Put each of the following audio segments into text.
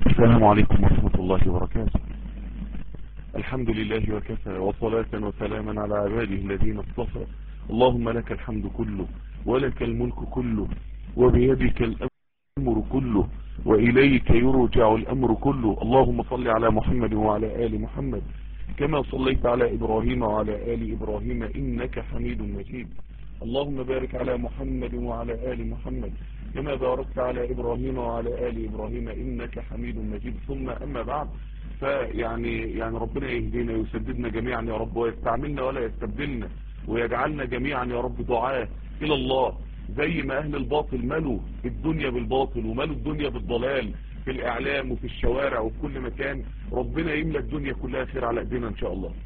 السلام عليكم ورحمة الله وبركاته الحمد لله وكفى وصلاة وسلاما على عباده الذين اصطفى اللهم لك الحمد كله ولك الملك كله وبيدك الأمر كله وإليك يرجع الأمر كله اللهم صل على محمد وعلى آل محمد كما صليت على إبراهيم وعلى آل إبراهيم إنك حميد مجيد اللهم بارك على محمد وعلى آل محمد كما باركت على إبراهيم وعلى آل إبراهيم إنك حميد مجيد ثم أما بعد فيعني يعني ربنا يهدينا ويسددنا جميعا يا رب ويستعملنا ولا يستبدلنا ويجعلنا جميعا يا رب دعاة إلى الله زي ما أهل الباطل ملوا الدنيا بالباطل وملوا الدنيا بالضلال في الإعلام وفي الشوارع وفي كل مكان ربنا يملى الدنيا كلها خير على ايدينا إن شاء الله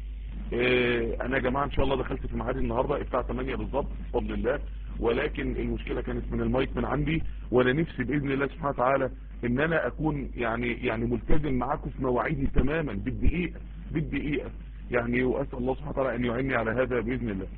إيه انا يا جماعة ان شاء الله دخلت في معادي النهاردة الساعة 8 بالظبط بفضل الله ولكن المشكلة كانت من المايك من عندي وانا نفسي باذن الله سبحانه وتعالى ان انا اكون يعني يعني ملتزم معاكم في مواعيدي تماما بالدقيقة بالدقيقة يعني واسال الله سبحانه وتعالى ان يعيني على هذا باذن الله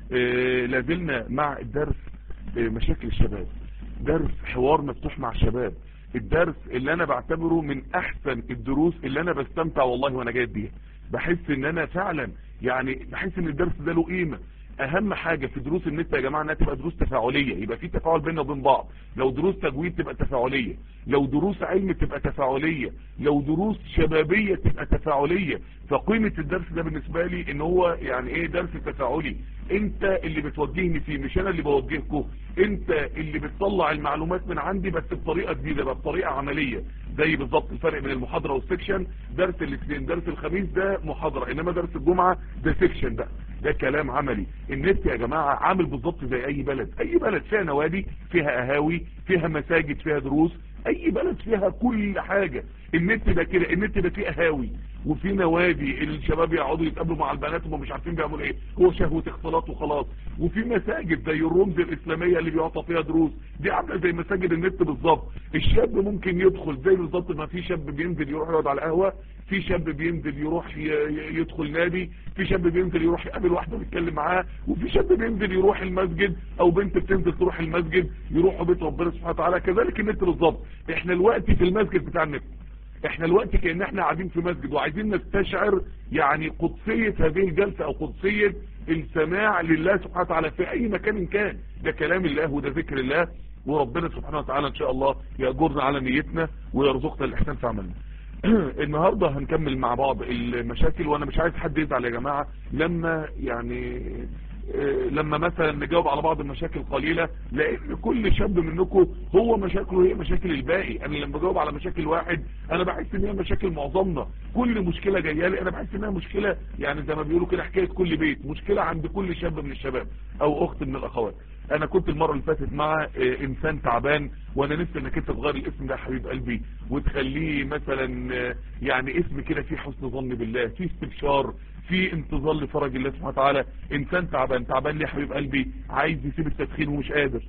إيه لازلنا مع الدرس إيه مشاكل الشباب درس حوار مفتوح مع الشباب الدرس اللي انا بعتبره من احسن الدروس اللي انا بستمتع والله وانا جاي بيها بحس ان انا فعلا يعني بحس ان الدرس ده له قيمه اهم حاجة في دروس النت يا جماعة انها تبقى دروس تفاعلية يبقى في تفاعل بيننا وبين بعض لو دروس تجويد تبقى تفاعلية لو دروس علم تبقى تفاعلية لو دروس شبابية تبقى تفاعلية فقيمة الدرس ده بالنسبة لي ان هو يعني ايه درس تفاعلي انت اللي بتوجهني فيه مش انا اللي بوجهكم انت اللي بتطلع المعلومات من عندي بس بطريقة جديدة بقى بطريقة عملية زي بالظبط الفرق بين المحاضرة والسكشن درس الاثنين درس الخميس ده محاضرة انما درس الجمعة ده سكشن بقى ده كلام عملي النت يا جماعة عامل بالظبط زي اي بلد اي بلد فيها نوادي فيها قهاوي فيها مساجد فيها دروس اي بلد فيها كل حاجة النت ده كده النت ده فيه قهاوي وفي نوادي الشباب يقعدوا يتقابلوا مع البنات وهم مش عارفين بيعملوا ايه هو شهوة اختلاط وخلاص وفي مساجد زي الرمز الاسلامية اللي بيعطى فيها دروس دي عامله زي مساجد النت بالظبط الشاب ممكن يدخل زي بالظبط ما في شاب بينزل يروح يقعد على القهوه في شاب بينزل يروح يدخل نادي في شاب بينزل يروح يقابل واحده بيتكلم معاها وفي شاب بينزل يروح المسجد او بنت بتنزل تروح المسجد يروحوا بيت ربنا سبحانه وتعالى كذلك النت بالظبط احنا الوقت في المسجد بتاع النت احنا الوقت كأن احنا قاعدين في مسجد وعايزين نستشعر يعني قدسية هذه الجلسة او قدسية السماع لله سبحانه وتعالى في اي مكان كان ده كلام الله وده ذكر الله وربنا سبحانه وتعالى ان شاء الله يأجرنا على نيتنا ويرزقنا الاحسان في عملنا النهاردة هنكمل مع بعض المشاكل وانا مش عايز حد يزعل يا جماعة لما يعني لما مثلا نجاوب على بعض المشاكل قليلة لان كل شاب منكم هو مشاكله هي مشاكل الباقي انا لما بجاوب على مشاكل واحد انا بحس ان هي مشاكل معظمنا كل مشكلة جايه لي انا بحس انها مشكلة يعني زي ما بيقولوا كده حكاية كل بيت مشكلة عند كل شاب من الشباب او اخت من الاخوات انا كنت المرة اللي فاتت مع انسان تعبان وانا نفسي انك انت تغير الاسم ده يا حبيب قلبي وتخليه مثلا يعني اسم كده فيه حسن ظن بالله فيه استبشار في انتظار لفرج الله سبحانه وتعالى انسان تعبان تعبان ليه يا حبيب قلبي عايز يسيب التدخين ومش قادر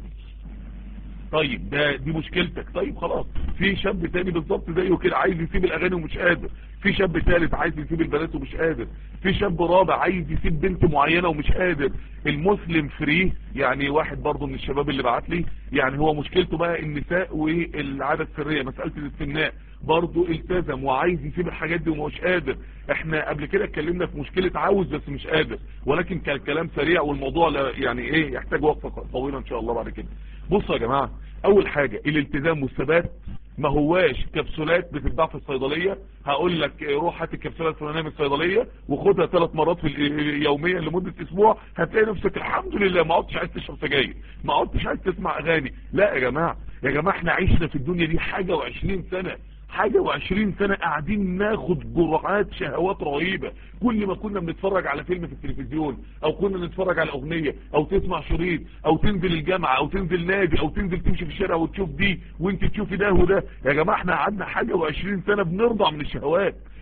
طيب ده دي مشكلتك طيب خلاص في شاب تاني بالظبط زيه كده عايز يسيب الاغاني ومش قادر في شاب ثالث عايز يسيب البنات ومش قادر في شاب رابع عايز يسيب بنت معينة ومش قادر المسلم فري يعني واحد برضه من الشباب اللي بعت لي يعني هو مشكلته بقى النساء والعادة السرية مسألة الاستمناء برضه التزم وعايز يسيب الحاجات دي ومش قادر احنا قبل كده اتكلمنا في مشكلة عاوز بس مش قادر ولكن كان الكلام سريع والموضوع يعني ايه يحتاج وقفة طويلة ان شاء الله بعد كده بصوا يا جماعة اول حاجة الالتزام والثبات ما هواش كبسولات بتتباع في الصيدلية هقول لك روح هات الكبسولات الفلانيه من الصيدليه وخدها ثلاث مرات في يوميا لمده اسبوع هتلاقي نفسك الحمد لله ما عدتش عايز تشرب سجاير ما عدتش عايز تسمع اغاني لا يا جماعه يا جماعه احنا عشنا في الدنيا دي حاجه و20 سنه حاجة وعشرين سنة قاعدين ناخد جرعات شهوات رهيبة كل ما كنا بنتفرج على فيلم في التلفزيون او كنا نتفرج على اغنية او تسمع شريط او تنزل الجامعة او تنزل نادي او تنزل تمشي في الشارع وتشوف دي وانت تشوفي ده وده يا جماعة احنا قعدنا حاجة وعشرين سنة بنرضع من الشهوات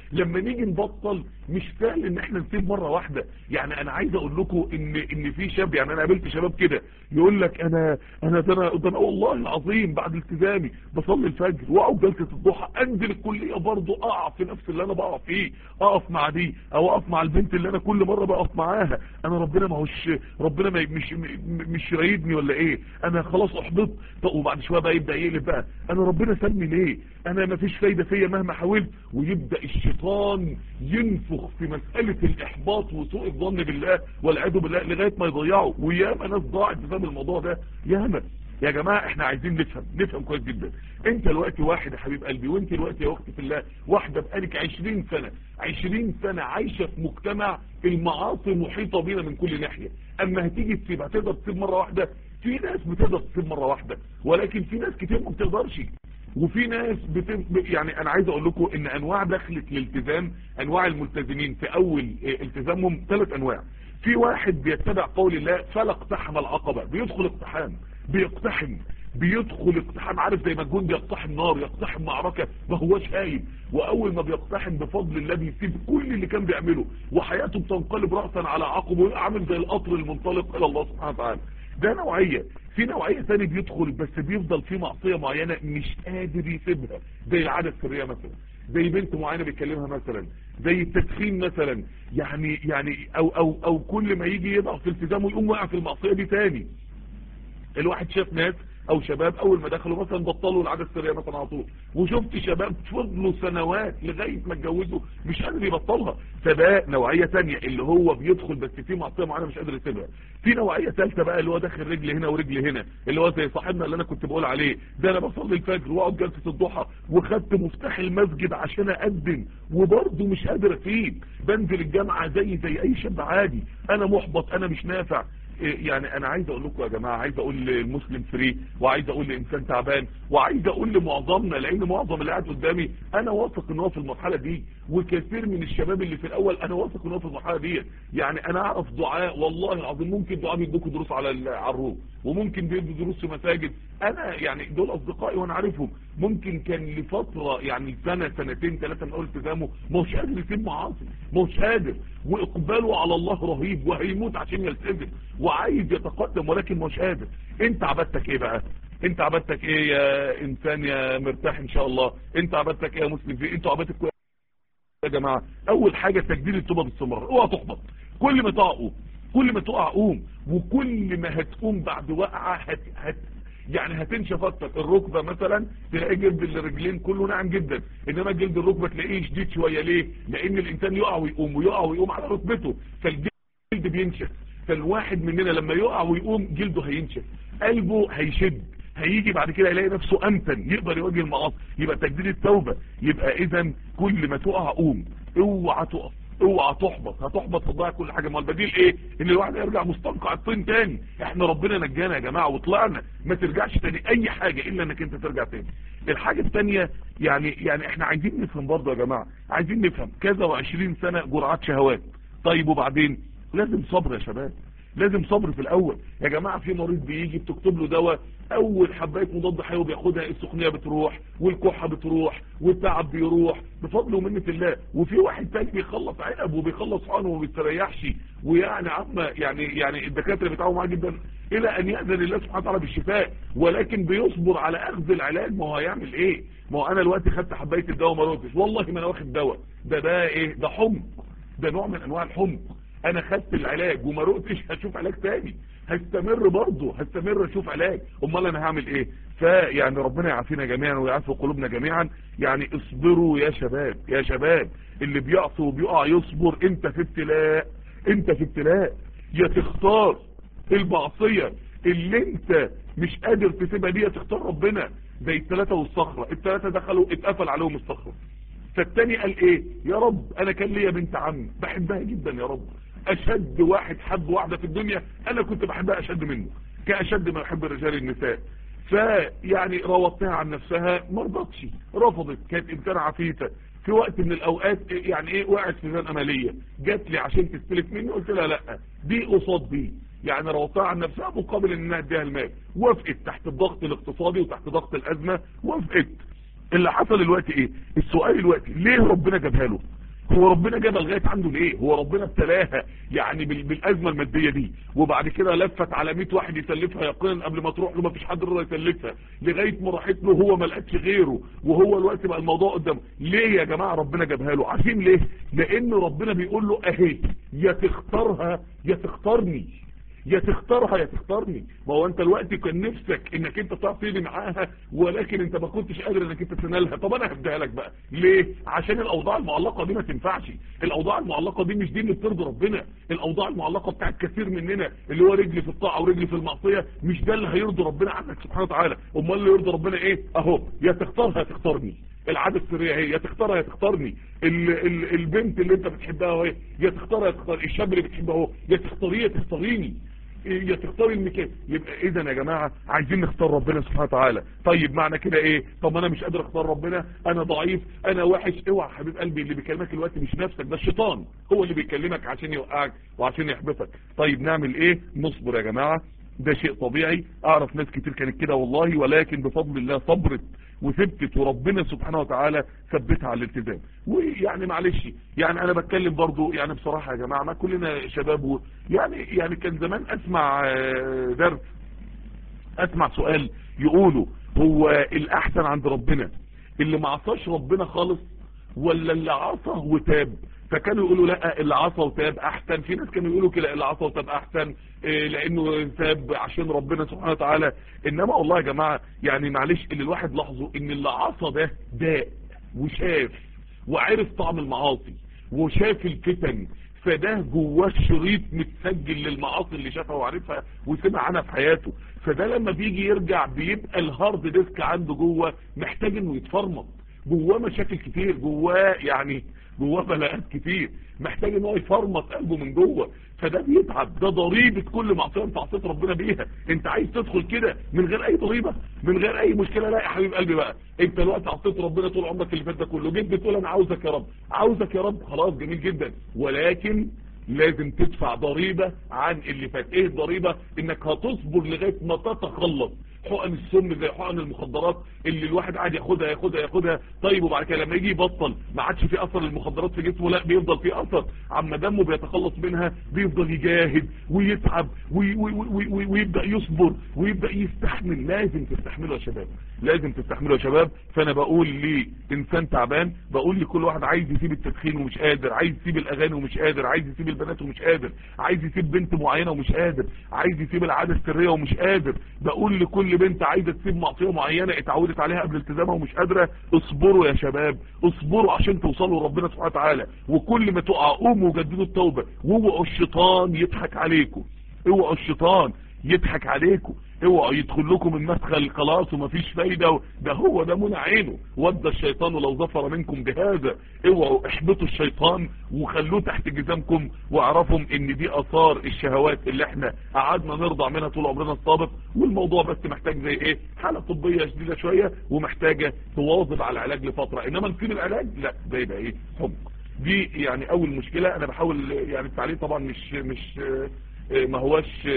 لما نيجي نبطل مش سهل ان احنا نسيب مرة واحدة يعني انا عايز اقول لكم ان ان في شاب يعني انا قابلت شباب كده يقول لك انا انا ده انا ده انا والله العظيم بعد التزامي بصلي الفجر واقعد جلسه الضحى انزل الكليه برضه اقع في نفس اللي انا بقع فيه اقف مع دي او اقف مع البنت اللي انا كل مره بقف معاها انا ربنا ما هوش ربنا ما مش مش رايدني ولا ايه انا خلاص احبطت طب وبعد شويه بقى يبدا يقلب بقى انا ربنا سابني ليه انا ما فيش فايده فيا مهما حاولت ويبدا الشيطان ينفخ في مساله الاحباط وسوء الظن بالله والعياذ بالله لغايه ما يضيعه وياما ناس ضاعت بسبب الموضوع ده ياما يا جماعة احنا عايزين نفهم نفهم كويس جدا انت الوقت واحد يا حبيب قلبي وانت الوقت يا وقت في الله واحدة بقالك عشرين سنة عشرين سنة عايشة في مجتمع المعاصي محيطة بينا من كل ناحية اما هتيجي تسيب هتقدر تسيب مرة واحدة في ناس بتقدر تسيب مرة واحدة ولكن في ناس كتير ما بتقدرش وفي ناس بت... يعني انا عايز اقول لكم ان انواع دخلت الالتزام انواع الملتزمين في اول التزامهم ثلاث انواع في واحد بيتبع قول الله فلا اقتحم العقبة بيدخل اقتحام بيقتحم بيدخل اقتحام عارف زي ما الجندي يقتحم نار يقتحم معركة ما هوش هايب واول ما بيقتحم بفضل الله بيسيب كل اللي كان بيعمله وحياته بتنقلب رأسا على عقبه ويبقى عامل زي القطر المنطلق الى الله سبحانه وتعالى ده نوعية في نوعية ثاني بيدخل بس بيفضل في معصية معينة مش قادر يسيبها زي العادة السرية مثلا زي بنت معينة بيكلمها مثلا زي التدخين مثلا يعني يعني او او او كل ما يجي يضع في التزامه يقوم واقع في المعصية دي تاني الواحد شاف ناس او شباب اول ما دخلوا مثلا بطلوا العاده السريه مثلا على طول وشفت شباب فضلوا سنوات لغايه ما اتجوزوا مش قادر يبطلها فده نوعيه ثانيه اللي هو بيدخل بس في معصيه معينه مش قادر يسيبها في نوعيه ثالثه بقى اللي هو داخل رجل هنا ورجل هنا اللي هو زي صاحبنا اللي انا كنت بقول عليه ده انا بصلي الفجر واقعد جلسه الضحى وخدت مفتاح المسجد عشان اقدم وبرضه مش قادر اسيب بنزل الجامعه زي زي اي شاب عادي انا محبط انا مش نافع يعني انا عايز اقول لكم يا جماعة عايز اقول للمسلم فري وعايز اقول لانسان تعبان وعايز اقول لمعظمنا لان معظم اللي قاعد قدامي انا واثق ان هو في المرحلة دي وكثير من الشباب اللي في الاول انا واثق ان هو في المرحلة دي يعني انا اعرف دعاء والله العظيم ممكن دعاء بيدوكوا دروس على الروم وممكن بيدوا دروس في مساجد انا يعني دول اصدقائي وانا عارفهم ممكن كان لفترة يعني سنة سنتين ثلاثة من اول التزامه ما هوش قادر يسيب معاصي ما هوش قادر واقباله على الله رهيب وهيموت عشان يلتزم وعايز يتقدم ولكن مش قادر انت عبادتك ايه بقى انت عبادتك ايه يا انسان يا مرتاح ان شاء الله انت عبادتك ايه يا مسلم في انتوا عبادتك يا جماعة اول حاجة تجديد التوبة باستمرار اوعى تحبط كل ما تقع قوم كل ما تقع قوم وكل ما هتقوم بعد وقعة هت, هت يعني هتنشف اكتر الركبة مثلا تلاقي جلد الرجلين كله ناعم جدا انما جلد الركبة تلاقيه شديد شوية ليه لان الانسان يقع ويقوم ويقع ويقوم على ركبته فالجلد بينشف فالواحد مننا لما يقع ويقوم جلده هينشف قلبه هيشد هيجي بعد كده يلاقي نفسه امتن يقدر يواجه المعاصي يبقى تجديد التوبة يبقى اذا كل ما تقع قوم اوعى تقف اوعى تحبط هتحبط هتضيع كل حاجه ما البديل ايه ان الواحد يرجع مستنقع الطين تاني احنا ربنا نجانا يا جماعه وطلعنا ما ترجعش تاني اي حاجه الا انك انت ترجع تاني الحاجه الثانيه يعني يعني احنا عايزين نفهم برضه يا جماعه عايزين نفهم كذا و20 سنه جرعات شهوات طيب وبعدين لازم صبر يا شباب لازم صبر في الاول يا جماعة في مريض بيجي بتكتب له دواء اول حبايه مضاد حيوي بياخدها السخونيه بتروح والكحه بتروح والتعب بيروح بفضل ومنه الله وفي واحد تاني بيخلص عنب وبيخلص حقنه وما بيستريحش ويعني عم يعني يعني الدكاتره بيتعاونوا معاه جدا الى ان ياذن الله سبحانه وتعالى بالشفاء ولكن بيصبر على اخذ العلاج ما هو هيعمل ايه ما هو انا دلوقتي خدت حبايه الدواء ما روتش والله ما انا واخد دواء ده ده ايه ده حمق ده نوع من انواع الحمق انا خدت العلاج وما رقتش هشوف علاج تاني هستمر برضه هستمر اشوف علاج امال انا هعمل ايه فيعني ربنا يعافينا جميعا ويعافي قلوبنا جميعا يعني اصبروا يا شباب يا شباب اللي بيعصي وبيقع يصبر انت في ابتلاء انت في ابتلاء يا تختار المعصيه اللي انت مش قادر تسيبها دي تختار ربنا زي الثلاثه والصخره الثلاثه دخلوا اتقفل عليهم الصخره فالتاني قال ايه يا رب انا كان ليا بنت عم بحبها جدا يا رب اشد واحد حب واحدة في الدنيا انا كنت بحبها اشد منه كاشد ما يحب الرجال النساء فيعني روضتها عن نفسها ما رضتش رفضت كانت انسانة عفيفة في وقت من الاوقات يعني ايه وقعت في ميزان امالية جات لي عشان تستلف مني قلت لها لا دي قصاد دي يعني روضتها عن نفسها مقابل انها اديها المال وافقت تحت الضغط الاقتصادي وتحت ضغط الازمة وافقت اللي حصل الوقت ايه السؤال الوقت ليه ربنا جابها له هو ربنا جابها لغايه عنده ليه هو ربنا ابتلاها يعني بالازمه الماديه دي وبعد كده لفت على 100 واحد يسلفها يقينا قبل ما تروح له ما فيش حد رضى يسلفها لغايه ما راحت له هو ما لقتش غيره وهو الوقت بقى الموضوع قدامه ليه يا جماعه ربنا جابها له عارفين ليه لان ربنا بيقول له اهي يا تختارها يا تختارني يا تختارها يا تختارني ما هو انت الوقت كان نفسك انك انت تعرف تيجي معاها ولكن انت ما كنتش قادر انك انت تنالها طب انا هبديها لك بقى ليه عشان الاوضاع المعلقه دي ما تنفعش الاوضاع المعلقه دي مش دي اللي بترضي ربنا الاوضاع المعلقه بتاعت كثير مننا اللي هو رجلي في الطاعه ورجلي في المعصيه مش ده اللي هيرضي ربنا عنك سبحانه وتعالى امال اللي يرضي ربنا ايه اهو يا تختارها يا تختارني العادة السرية هي يا تختارها يا تختارني ال ال البنت اللي انت بتحبها اهي يا تختارها يا تختار الشاب اللي بتحبه اهو يا تختاريه يا تختاريني يا تختار المكان يبقى اذا يا جماعة عايزين نختار ربنا سبحانه وتعالى طيب معنى كده ايه طب انا مش قادر اختار ربنا انا ضعيف انا وحش اوعى حبيب قلبي اللي بيكلمك الوقت مش نفسك ده الشيطان هو اللي بيكلمك عشان يوقعك وعشان يحبطك طيب نعمل ايه نصبر يا جماعة ده شيء طبيعي اعرف ناس كتير كانت كده والله ولكن بفضل الله صبرت وثبتت وربنا سبحانه وتعالى ثبتها على الالتزام ويعني معلش يعني انا بتكلم برضو يعني بصراحة يا جماعة ما كلنا شباب يعني يعني كان زمان اسمع درس اسمع سؤال يقولوا هو الاحسن عند ربنا اللي ما عصاش ربنا خالص ولا اللي عصى وتاب فكانوا يقولوا لا اللي عصى وتاب احسن في ناس كانوا يقولوا كده اللي عصى وتاب احسن إيه لانه تاب عشان ربنا سبحانه وتعالى انما والله يا جماعة يعني معلش اللي الواحد لاحظه ان اللي عصى ده داء وشاف وعرف طعم المعاصي وشاف الفتن فده جواه شريط متسجل للمعاصي اللي شافها وعرفها وسمع عنها في حياته فده لما بيجي يرجع بيبقى الهارد ديسك عنده جوه محتاج انه يتفرمط جواه مشاكل كتير جواه يعني جواه بلاءات كتير محتاج ان هو يفرمط قلبه من جوه فده بيتعب ده ضريبة كل معصية انت عصيت ربنا بيها انت عايز تدخل كده من غير اي ضريبة من غير اي مشكلة لا يا حبيب قلبي بقى انت الوقت عصيت ربنا طول عمرك اللي فات ده كله جيت بتقول انا عاوزك يا رب عاوزك يا رب خلاص جميل جدا ولكن لازم تدفع ضريبة عن اللي فات ايه الضريبة انك هتصبر لغاية ما تتخلص حقن السم زي حقن المخدرات اللي الواحد قاعد ياخدها ياخدها ياخدها طيب وبعد كده لما يجي يبطل ما عادش في اثر المخدرات في جسمه لا بيفضل في اثر عما دمه بيتخلص منها بيفضل يجاهد ويتعب وي وي وي ويبدا يصبر ويبدا يستحمل لازم تستحملوا يا شباب لازم تستحملوا يا شباب فانا بقول لانسان تعبان بقول لكل واحد عايز يسيب التدخين ومش قادر عايز يسيب الاغاني ومش قادر عايز يسيب البنات ومش قادر عايز يسيب بنت معينه ومش قادر عايز يسيب العاده السريه ومش قادر بقول لكل بنت عايزه تسيب معصيه معينه اتعودت عليها قبل التزامها ومش قادره اصبروا يا شباب اصبروا عشان توصلوا لربنا سبحانه وتعالى وكل ما تقع قوموا وجددوا التوبه واوعوا الشيطان يضحك عليكم اوعوا الشيطان يضحك عليكم اوعوا يدخل لكم المدخل خلاص ومفيش فايدة ده هو ده منع عينه ود الشيطان لو ظفر منكم بهذا اوعوا احبطوا الشيطان وخلوه تحت جزامكم واعرفوا ان دي اثار الشهوات اللي احنا قعدنا نرضع منها طول عمرنا السابق والموضوع بس محتاج زي ايه حالة طبية شديدة شوية ومحتاجة تواظب على العلاج لفترة انما نسيب العلاج لا ده يبقى ايه حب دي يعني اول مشكلة انا بحاول يعني التعليم طبعا مش مش ما هواش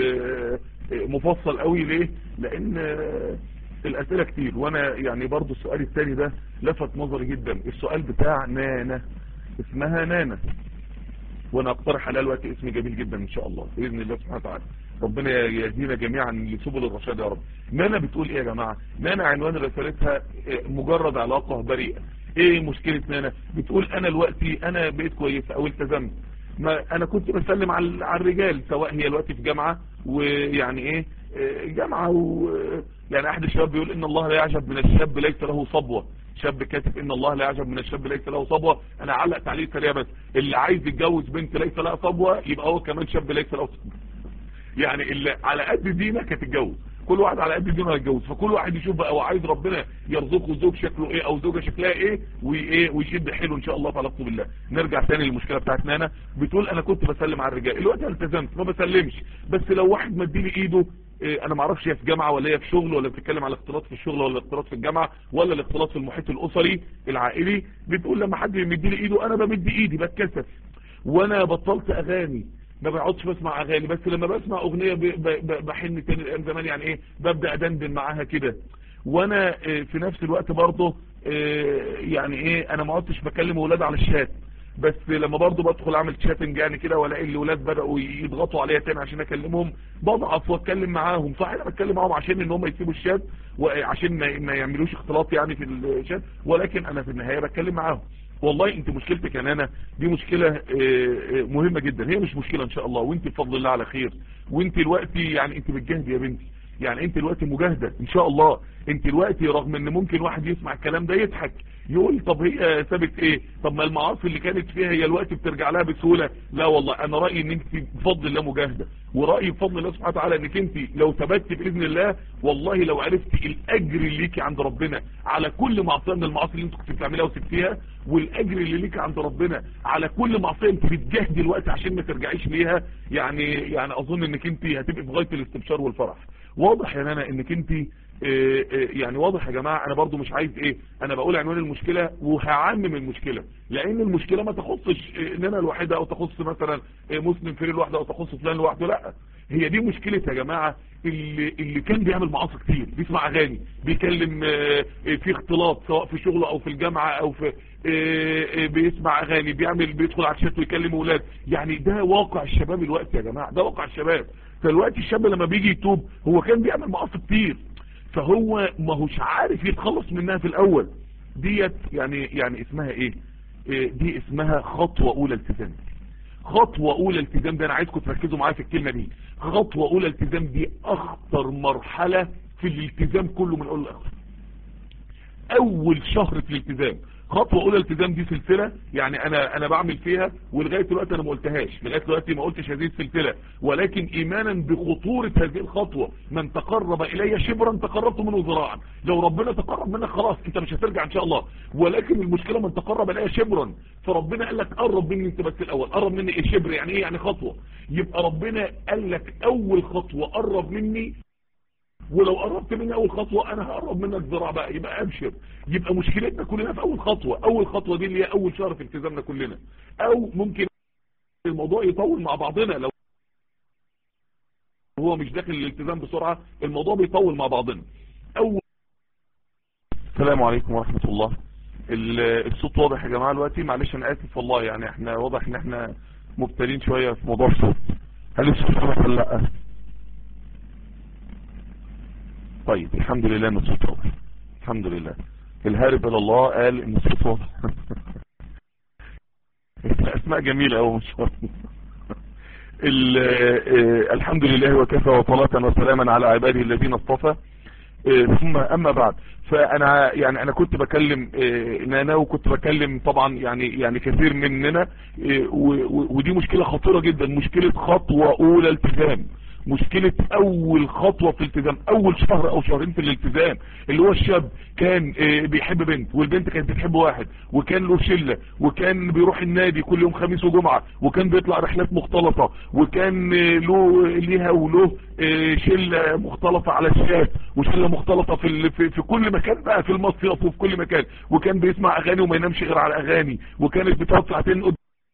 مفصل قوي ليه لان الاسئلة كتير وانا يعني برضو السؤال الثاني ده لفت نظري جدا السؤال بتاع نانا اسمها نانا وانا اقترح على الوقت اسم جميل جدا ان شاء الله باذن الله سبحانه وتعالى ربنا يهدينا جميعا لسبل الرشاد يا رب نانا بتقول ايه يا جماعة نانا عنوان رسالتها مجرد علاقة بريئة ايه مشكلة نانا بتقول انا الوقتي انا بقيت كويسة او التزمت ما انا كنت بسلم على الرجال سواء هي الوقت في جامعة ويعني ايه جامعة و يعني احد الشباب بيقول ان الله لا يعجب من الشاب ليس له صبوة شاب كاتب ان الله لا يعجب من الشاب ليس له صبوة انا علق تعليق سريع بس اللي عايز يتجوز بنت ليس لها صبوة يبقى هو كمان شاب ليس له صبوة يعني اللي على قد دينك هتتجوز كل واحد على قد دينه هيتجوز فكل واحد يشوف بقى وعايز ربنا يرزقه زوج شكله ايه او زوجه شكلها ايه وايه ويشد حيله ان شاء الله فعلاقته بالله نرجع تاني للمشكله بتاعت نانا بتقول انا كنت بسلم على الرجال الوقت التزمت ما بسلمش بس لو واحد مديني ايده إيه انا ما اعرفش هي في جامعه ولا هي في شغل ولا بتتكلم على الاختلاط في الشغل ولا الاختلاط في الجامعه ولا الاختلاط في المحيط الاسري العائلي بتقول لما حد يمديني ايده انا بمد ايدي بتكسف وانا بطلت اغاني ما بقعدش بسمع اغاني بس لما بسمع اغنية بحن تاني الايام زمان يعني ايه ببدأ ادندن معاها كده وانا في نفس الوقت برضه يعني ايه انا ما عدتش بكلم اولاد على الشات بس لما برضو بدخل اعمل شاتنج يعني كده والاقي الاولاد بداوا يضغطوا عليا تاني عشان اكلمهم بضعف واتكلم معاهم صح انا بتكلم معاهم عشان ان هم يسيبوا الشات وعشان ما, ما يعملوش اختلاط يعني في الشات ولكن انا في النهايه بتكلم معاهم والله انت مشكلتك يا نانا دي مشكلة مهمة جدا هي مش مشكلة ان شاء الله وانت بفضل الله على خير وانت الوقت يعني انت بتجاهدي يا بنتي يعني انت الوقت مجاهدة ان شاء الله انت الوقت رغم ان ممكن واحد يسمع الكلام ده يضحك يقول طب هي سابت ايه طب ما المعاصي اللي كانت فيها هي الوقت بترجع لها بسهولة لا والله انا رأيي ان انت بفضل الله مجاهدة ورأيي بفضل الله سبحانه وتعالى انك انت لو ثبتت باذن الله والله لو عرفت الاجر اللي ليكي عند ربنا على كل معصية من المعاصي اللي انت كنت بتعملها وسبتيها والاجر اللي ليك عند ربنا على كل معصية انت بتجاهدي الوقت عشان ما ترجعيش ليها يعني يعني اظن انك انت هتبقي في غاية الاستبشار والفرح واضح يا نانا انك انت يعني واضح يا جماعة انا برضو مش عايز ايه انا بقول عنوان المشكلة وهعمم المشكلة لان المشكلة ما تخصش ان انا الوحيدة او تخص مثلا مسلم فريق لوحده او تخص فلان لوحده لا هي دي مشكلة يا جماعة اللي, اللي كان بيعمل معاصي كتير بيسمع اغاني بيكلم في اختلاط سواء في شغله او في الجامعة او في بيسمع اغاني بيعمل بيدخل على الشات ويكلم اولاد يعني ده واقع الشباب الوقت يا جماعة ده واقع الشباب فالوقت الشاب لما بيجي يتوب هو كان بيعمل معاصي كتير فهو ما هوش عارف يتخلص منها في الاول ديت يعني يعني اسمها ايه, إيه دي اسمها خطوة اولى التزام خطوة اولى التزام ده انا عايزكم تركزوا معايا في الكلمة دي خطوة اولى التزام دي اخطر مرحلة في الالتزام كله من اول لاخر اول شهر في الالتزام خطوة اولى التزام دي سلسلة يعني انا انا بعمل فيها ولغاية دلوقتي انا ما قلتهاش لغاية دلوقتي ما قلتش هذه السلسلة ولكن ايمانا بخطورة هذه الخطوة من تقرب الي شبرا تقربت منه ذراعا لو ربنا تقرب منك خلاص انت مش هترجع ان شاء الله ولكن المشكلة من تقرب الي شبرا فربنا قال لك قرب مني انت بس الاول قرب مني ايه شبر يعني ايه يعني خطوة يبقى ربنا قال لك اول خطوة قرب مني ولو قربت مني اول خطوة انا هقرب منك ذراع بقى يبقى ابشر يبقى مشكلتنا كلنا في اول خطوة اول خطوة دي اللي هي اول شهر في التزامنا كلنا او ممكن الموضوع يطول مع بعضنا لو هو مش داخل الالتزام بسرعة الموضوع بيطول مع بعضنا اول السلام عليكم ورحمة الله الصوت واضح يا جماعة دلوقتي معلش انا اسف والله يعني احنا واضح ان احنا مبتلين شوية في موضوع الصوت هل الصوت واضح ولا لا طيب الحمد لله ان الصوت واضح الحمد لله الهارب الى الله قال ان الصوت واضح اسماء جميلة اوي مش الحمد لله وكفى وصلاة وسلاما على عباده الذين اصطفى ثم اما بعد فانا يعني انا كنت بكلم نانا وكنت بكلم طبعا يعني يعني كثير مننا ودي مشكلة خطيرة جدا مشكلة خطوة اولى التزام مشكلة اول خطوة في الالتزام اول شهر او شهرين في الالتزام اللي هو الشاب كان بيحب بنت والبنت كانت بتحب واحد وكان له شلة وكان بيروح النادي كل يوم خميس وجمعة وكان بيطلع رحلات مختلطة وكان له ليها وله شلة مختلطة على الشات وشلة مختلطة في, في, في كل مكان بقى في المصيف وفي كل مكان وكان بيسمع اغاني وما ينامش غير على اغاني وكانت بتقعد ساعتين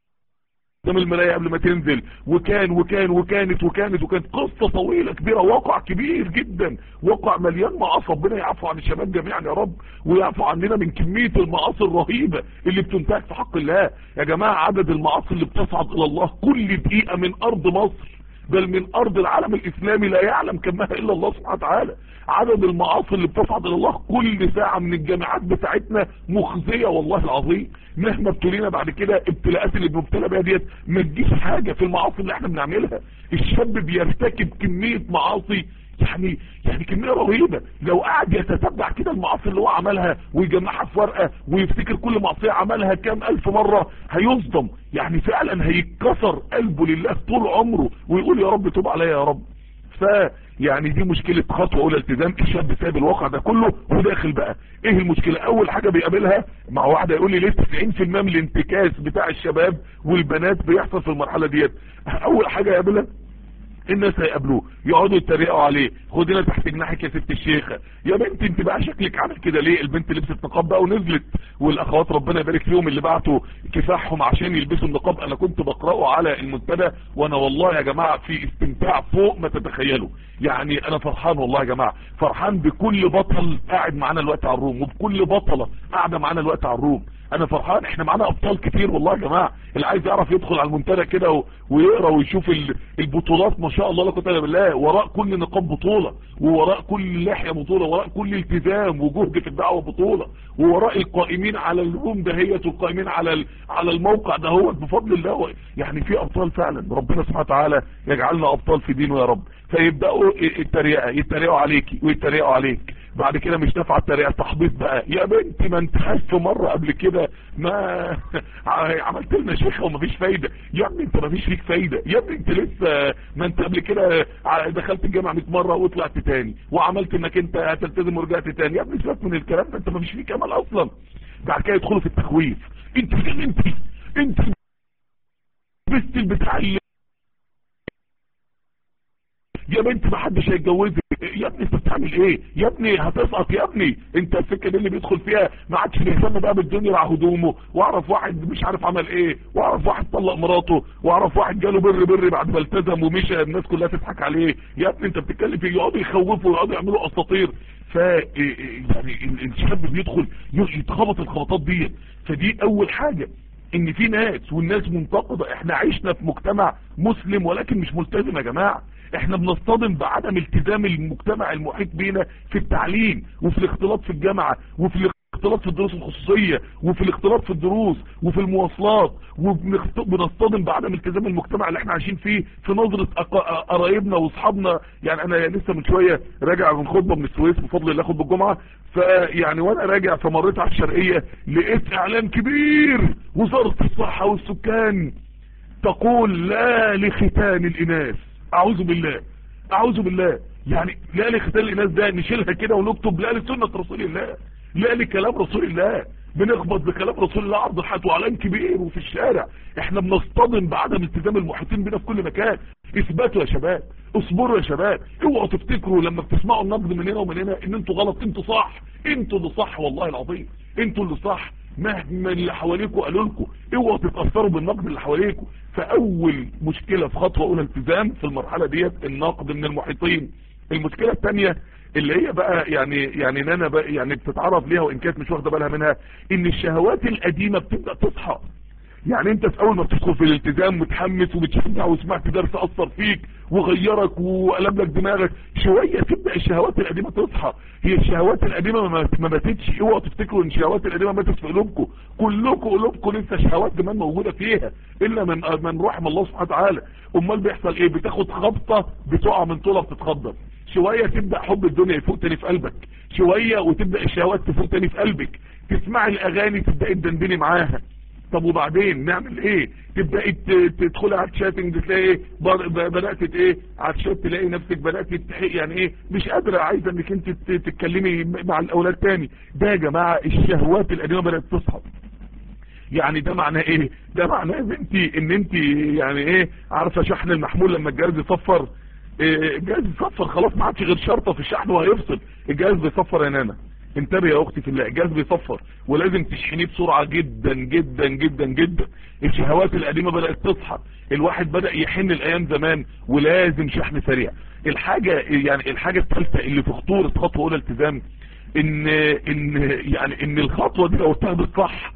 قدام المراية قبل ما تنزل وكان وكان وكانت وكانت وكانت قصة طويلة كبيرة واقع كبير جدا واقع مليان معاصي ربنا يعفو عن الشباب جميعا يا رب ويعفو عننا من كمية المعاصي الرهيبة اللي بتنتهك في حق الله يا جماعة عدد المعاصي اللي بتصعد الى الله كل دقيقة من ارض مصر بل من ارض العالم الاسلامي لا يعلم كمها الا الله سبحانه وتعالى عدد المعاصي اللي بتصعد الى الله كل ساعة من الجامعات بتاعتنا مخزية والله العظيم مهما ابتلينا بعد كده ابتلاءات اللي بنبتلى بيها ديت ما تجيش حاجة في المعاصي اللي احنا بنعملها الشاب بيرتكب كمية معاصي يعني يعني كمية رهيبة لو قعد يتتبع كده المعاصي اللي هو عملها ويجمعها في ورقة ويفتكر كل معصية عملها كام الف مرة هيصدم يعني فعلا هيتكسر قلبه لله طول عمره ويقول يا رب توب عليا يا رب ف يعني دي مشكلة خطوة اولى التزام الشاب ساب الواقع ده كله وداخل بقى ايه المشكلة اول حاجة بيقابلها مع واحدة يقول لي ليه 90% من الانتكاس بتاع الشباب والبنات بيحصل في المرحلة ديت اول حاجة يقابلها الناس هيقابلوه يقعدوا يتريقوا عليه خدنا تحت جناحك يا ست الشيخه يا بنت انت بقى شكلك عامل كده ليه البنت لبست نقاب بقى ونزلت والاخوات ربنا يبارك فيهم اللي بعتوا كفاحهم عشان يلبسوا النقاب انا كنت بقراه على المنتدى وانا والله يا جماعه في استمتاع فوق ما تتخيلوا يعني انا فرحان والله يا جماعه فرحان بكل بطل قاعد معانا الوقت على الروم وبكل بطله قاعده معانا الوقت على الروم انا فرحان احنا معانا ابطال كتير والله يا جماعه اللي عايز يعرف يدخل على المنتدى كده ويقرا ويشوف البطولات ما شاء الله لا قوه الا بالله وراء كل نقاب بطوله ووراء كل لحيه بطوله وراء كل التزام وجهد في الدعوه بطوله ووراء القائمين على الروم دهيت والقائمين على على الموقع دهوت بفضل الله يعني في ابطال فعلا ربنا سبحانه وتعالى يجعلنا ابطال في دينه يا رب فيبداوا التريقه يتريقوا عليكي ويتريقوا عليك بعد كده مش نافعه التريقه تحبيط بقى يا بنتي ما انت خدت مره قبل كده ما عملت لنا شيخه ومفيش فايده يا ابني انت مفيش فيك فايده يا ابني انت لسه ما انت قبل كده دخلت الجامعه 100 مره وطلعت تاني وعملت انك انت هتلتزم ورجعت تاني يا ابني سيبك من الكلام ده انت مفيش فيك امل اصلا بعد كده يدخلوا في التخويف انت انت انت بست البتاع يا بنت ما حدش هيتجوزك يا ابني انت بتعمل ايه يا ابني هتسقط يا ابني انت السكه دي اللي بيدخل فيها ما عادش بيهتم بقى بالدنيا مع هدومه واعرف واحد مش عارف عمل ايه واعرف واحد طلق مراته واعرف واحد جاله بر بر بعد ما التزم ومشى الناس كلها تضحك عليه يا ابني انت بتتكلم في يقعدوا يخوفوا ويقعدوا يعملوا اساطير ف يعني الشاب بيدخل يتخبط الخبطات دي فدي اول حاجه ان في ناس والناس منتقدة احنا عشنا في مجتمع مسلم ولكن مش ملتزم يا جماعة احنا بنصطدم بعدم التزام المجتمع المحيط بينا في التعليم وفي الاختلاط في الجامعة وفي الاختلاط في الدروس الخصوصية وفي الاختلاط في الدروس وفي المواصلات وبنصطدم بعدم التزام المجتمع اللي احنا عايشين فيه في نظرة قرايبنا واصحابنا يعني انا لسه من شوية راجع من خطبة من السويس بفضل الله خطبة الجمعة فيعني وانا راجع فمريت على الشرقية لقيت اعلان كبير وزارة الصحة والسكان تقول لا لختان الاناث اعوذ بالله اعوذ بالله يعني لا لختان الاناث ده نشيلها كده ونكتب لا لسنة رسول الله لا لكلام رسول الله بنخبط بكلام رسول الله عرض الحياة واعلان كبير وفي الشارع احنا بنصطدم بعدم التزام المحيطين بنا في كل مكان اثباتوا يا شباب اصبروا يا شباب اوعوا تفتكروا لما بتسمعوا النقد من هنا ومن هنا ان انتوا غلط انتوا صح انتوا اللي صح والله العظيم انتوا اللي صح مهما اللي حواليكوا قالوا لكم اوعوا تتاثروا بالنقد اللي حواليكوا فاول مشكله في خطوه اولى التزام في المرحله ديت النقد من المحيطين المشكله الثانيه اللي هي بقى يعني يعني ان انا بقى يعني بتتعرف ليها وان كانت مش واخده بالها منها ان الشهوات القديمه بتبدا تصحى يعني انت في اول ما بتدخل في الالتزام متحمس وبتشجع وسمعت درس اثر فيك وغيرك وقلب لك دماغك شويه تبدا الشهوات القديمه تصحى هي الشهوات القديمه ما ماتتش اوعوا تفتكروا ان الشهوات القديمه ماتت في قلوبكم كلكم قلوبكم لسه شهوات كمان موجوده فيها الا من من رحم الله سبحانه وتعالى امال بيحصل ايه بتاخد خبطه بتقع من طولها بتتخضر شويه تبدا حب الدنيا يفوق تاني في قلبك شويه وتبدا الشهوات تفوق تاني في قلبك تسمعي الاغاني تبداي تدندني معاها طب وبعدين نعمل ايه تبداي تدخلي على الشاتنج تلاقي بدات ايه على الشات تلاقي نفسك بدات يعني ايه مش قادره عايزه انك انت تتكلمي مع الاولاد تاني ده يا جماعه الشهوات القديمه بدات تصحى يعني ده معناه ايه ده معناه ان انت ان انت يعني ايه عارفه شحن المحمول لما الجهاز يصفر الجهاز يصفر خلاص ما عادش غير شرطه في الشحن وهيفصل الجهاز بيصفر يا نانا انتبه يا اختي في الله الجهاز بيصفر ولازم تشحنيه بسرعه جدا جدا جدا جدا الشهوات القديمه بدات تصحى الواحد بدا يحن الايام زمان ولازم شحن سريع الحاجه يعني الحاجه الثالثه اللي في خطوره خطوه اولى التزام ان ان يعني ان الخطوه دي لو اتخذت صح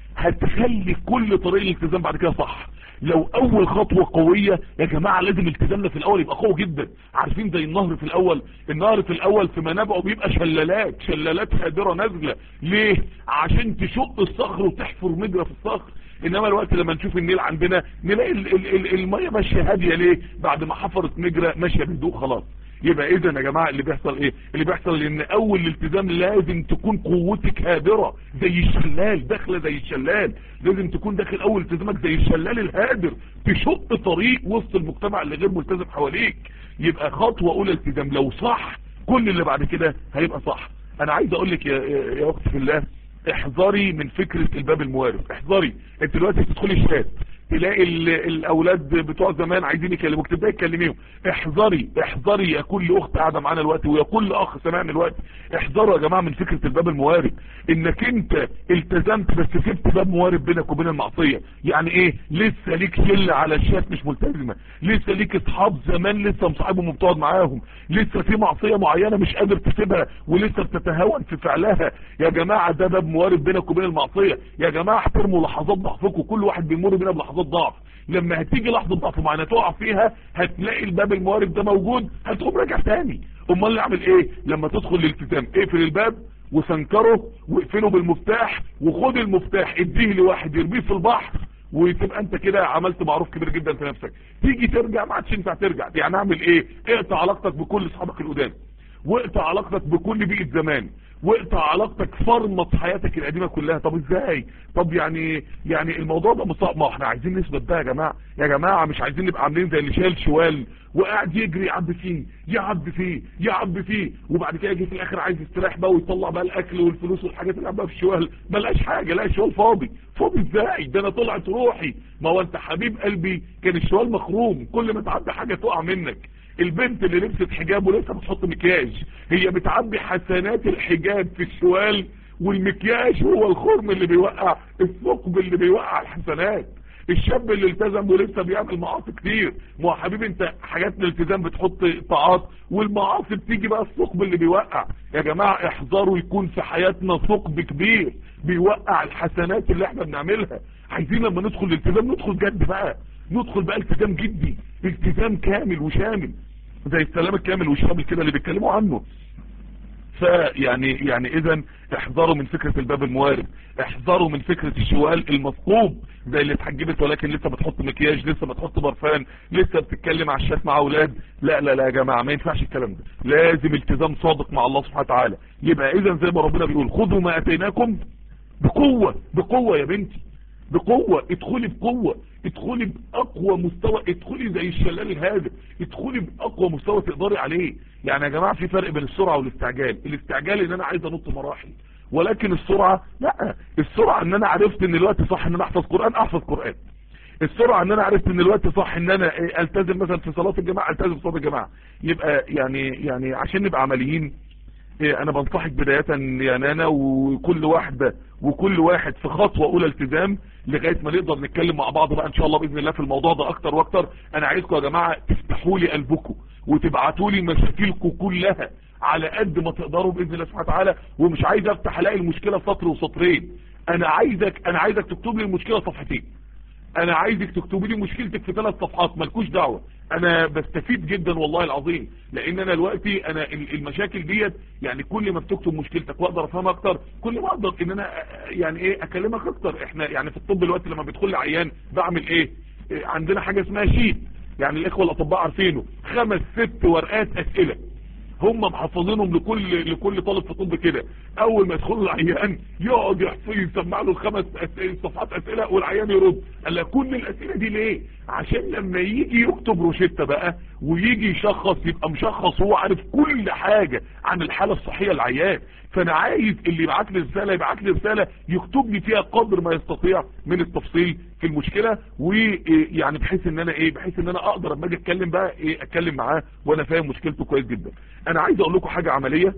هتخلي كل طريق الالتزام بعد كده صح لو اول خطوة قوية يا جماعة لازم التزامنا في الاول يبقى قوي جدا عارفين زي النهر في الاول النهر في الاول في منابعه بيبقى شلالات شلالات هادرة نازلة ليه عشان تشق الصخر وتحفر مجرى في الصخر انما الوقت لما نشوف النيل عندنا نلاقي ال ال ال المية ماشية هادية ليه بعد ما حفرت مجرى ماشية بهدوء خلاص يبقى اذا يا جماعة اللي بيحصل ايه اللي بيحصل ان اول الالتزام لازم تكون قوتك هادرة زي الشلال داخله زي الشلال لازم تكون داخل اول التزامك زي الشلال الهادر تشق طريق وسط المجتمع اللي غير ملتزم حواليك يبقى خطوة اولى التزام لو صح كل اللي بعد كده هيبقى صح انا عايز اقول لك يا, يا اختي في الله احذري من فكرة الباب الموارب احذري انت دلوقتي تدخلي الشات تلاقي الاولاد بتوع زمان عايزين يكلموك تبداي تكلميهم احذري احذري يا كل اخت قاعده معانا الوقت ويا كل اخ سمعنا الوقت احذروا يا جماعه من فكره الباب الموارد انك انت التزمت بس سبت باب موارد بينك وبين المعصيه يعني ايه لسه ليك شله على الشات مش ملتزمه لسه ليك اصحاب زمان لسه مصاحبهم وبتقعد معاهم لسه في معصيه معينه مش قادر تسيبها ولسه بتتهاون في فعلها يا جماعه ده باب موارد بينك وبين المعصيه يا جماعه احترموا لحظات ضعفكم كل واحد بيمر بينا بلحظات ضعف لما هتيجي لحظه ضعف معينه تقع فيها هتلاقي الباب الموارد ده موجود هتقوم راجع تاني امال اعمل ايه لما تدخل الالتزام اقفل الباب وسنكره واقفله بالمفتاح وخد المفتاح اديه لواحد يرميه في البحر وتبقى انت كده عملت معروف كبير جدا في نفسك تيجي ترجع ما عادش ينفع ترجع يعني اعمل ايه اقطع علاقتك بكل اصحابك القدام واقطع علاقتك بكل بيئه زمان واقطع علاقتك فرمط حياتك القديمه كلها طب ازاي طب يعني يعني الموضوع ده مصعب ما احنا عايزين نثبت ده يا جماعه يا جماعه مش عايزين نبقى عاملين زي اللي شايل شوال وقاعد يجري يعب فيه يعب فيه يعب فيه وبعد كده يجي في الاخر عايز يستريح بقى ويطلع بقى الاكل والفلوس والحاجات اللي عبها في الشوال ما لقاش حاجه لا الشوال فاضي فاضي ازاي ده انا طلعت روحي ما هو انت حبيب قلبي كان الشوال مخروم كل ما تعدي حاجه تقع منك البنت اللي لبست حجاب ولسه بتحط مكياج هي بتعبي حسنات الحجاب في الشوال والمكياج هو الخرم اللي بيوقع الثقب اللي بيوقع الحسنات الشاب اللي التزم ولسه بيعمل معاصي كتير ما هو حبيبي انت حاجات الالتزام بتحط طاعات والمعاصي بتيجي بقى الثقب اللي بيوقع يا جماعه احذروا يكون في حياتنا ثقب كبير بيوقع الحسنات اللي احنا بنعملها عايزين لما ندخل الالتزام ندخل جد بقى ندخل بقى التزام جدي التزام كامل وشامل زي السلام الكامل والشامل كده اللي بيتكلموا عنه فيعني يعني اذا احذروا من فكرة الباب الموارد احذروا من فكرة الشوال المثقوب زي اللي اتحجبت ولكن لسه بتحط مكياج لسه بتحط برفان لسه بتتكلم على الشات مع اولاد لا لا لا يا جماعة ما ينفعش الكلام ده لازم التزام صادق مع الله سبحانه وتعالى يبقى اذا زي ما ربنا بيقول خذوا ما اتيناكم بقوة بقوة يا بنتي بقوة ادخلي بقوة ادخلي باقوى مستوى ادخلي زي الشلال الهادئ ادخلي باقوى مستوى تقدري عليه يعني يا جماعة في فرق بين السرعة والاستعجال الاستعجال ان انا عايز انط مراحل ولكن السرعة لا السرعة ان انا عرفت ان الوقت صح ان انا احفظ قرآن احفظ قرآن السرعة ان انا عرفت ان الوقت صح ان انا التزم مثلا في صلاة الجماعة التزم في صلاة الجماعة يبقى يعني يعني عشان نبقى عمليين انا بنصحك بداية يا نانا وكل واحدة وكل واحد في خطوة اولى التزام لغاية ما نقدر نتكلم مع بعض بقى ان شاء الله باذن الله في الموضوع ده اكتر واكتر انا عايزكم يا جماعة تفتحوا لي قلبكم وتبعتوا لي مشاكلكم كلها على قد ما تقدروا باذن الله سبحانه وتعالى ومش عايز افتح الاقي المشكلة سطر وسطرين انا عايزك انا عايزك تكتب لي المشكلة صفحتين انا عايزك تكتبي لي مشكلتك في ثلاث صفحات مالكوش دعوه انا بستفيد جدا والله العظيم لان انا دلوقتي انا المشاكل ديت يعني كل ما بتكتب مشكلتك واقدر افهمها اكتر كل ما اقدر ان انا يعني ايه اكلمك اكتر احنا يعني في الطب دلوقتي لما بيدخل لي عيان بعمل ايه عندنا حاجه اسمها شيت يعني الاخوه الاطباء عارفينه خمس ست ورقات اسئله هم محفظينهم لكل لكل طالب في طب كده اول ما يدخل العيان يقعد يحفظ يسمع له الخمس أسئلة صفحات اسئله والعيان يرد قال لك كل الاسئله دي ليه عشان لما يجي يكتب روشته بقى ويجي يشخص يبقى مشخص هو عارف كل حاجه عن الحاله الصحيه للعيان فانا عايز اللي يبعت لي رساله يبعت لي رساله يكتب لي فيها قدر ما يستطيع من التفصيل في المشكله ويعني بحيث ان انا ايه بحيث ان انا اقدر اما اجي اتكلم بقى ايه اتكلم معاه وانا فاهم مشكلته كويس جدا انا عايز اقول لكم حاجه عمليه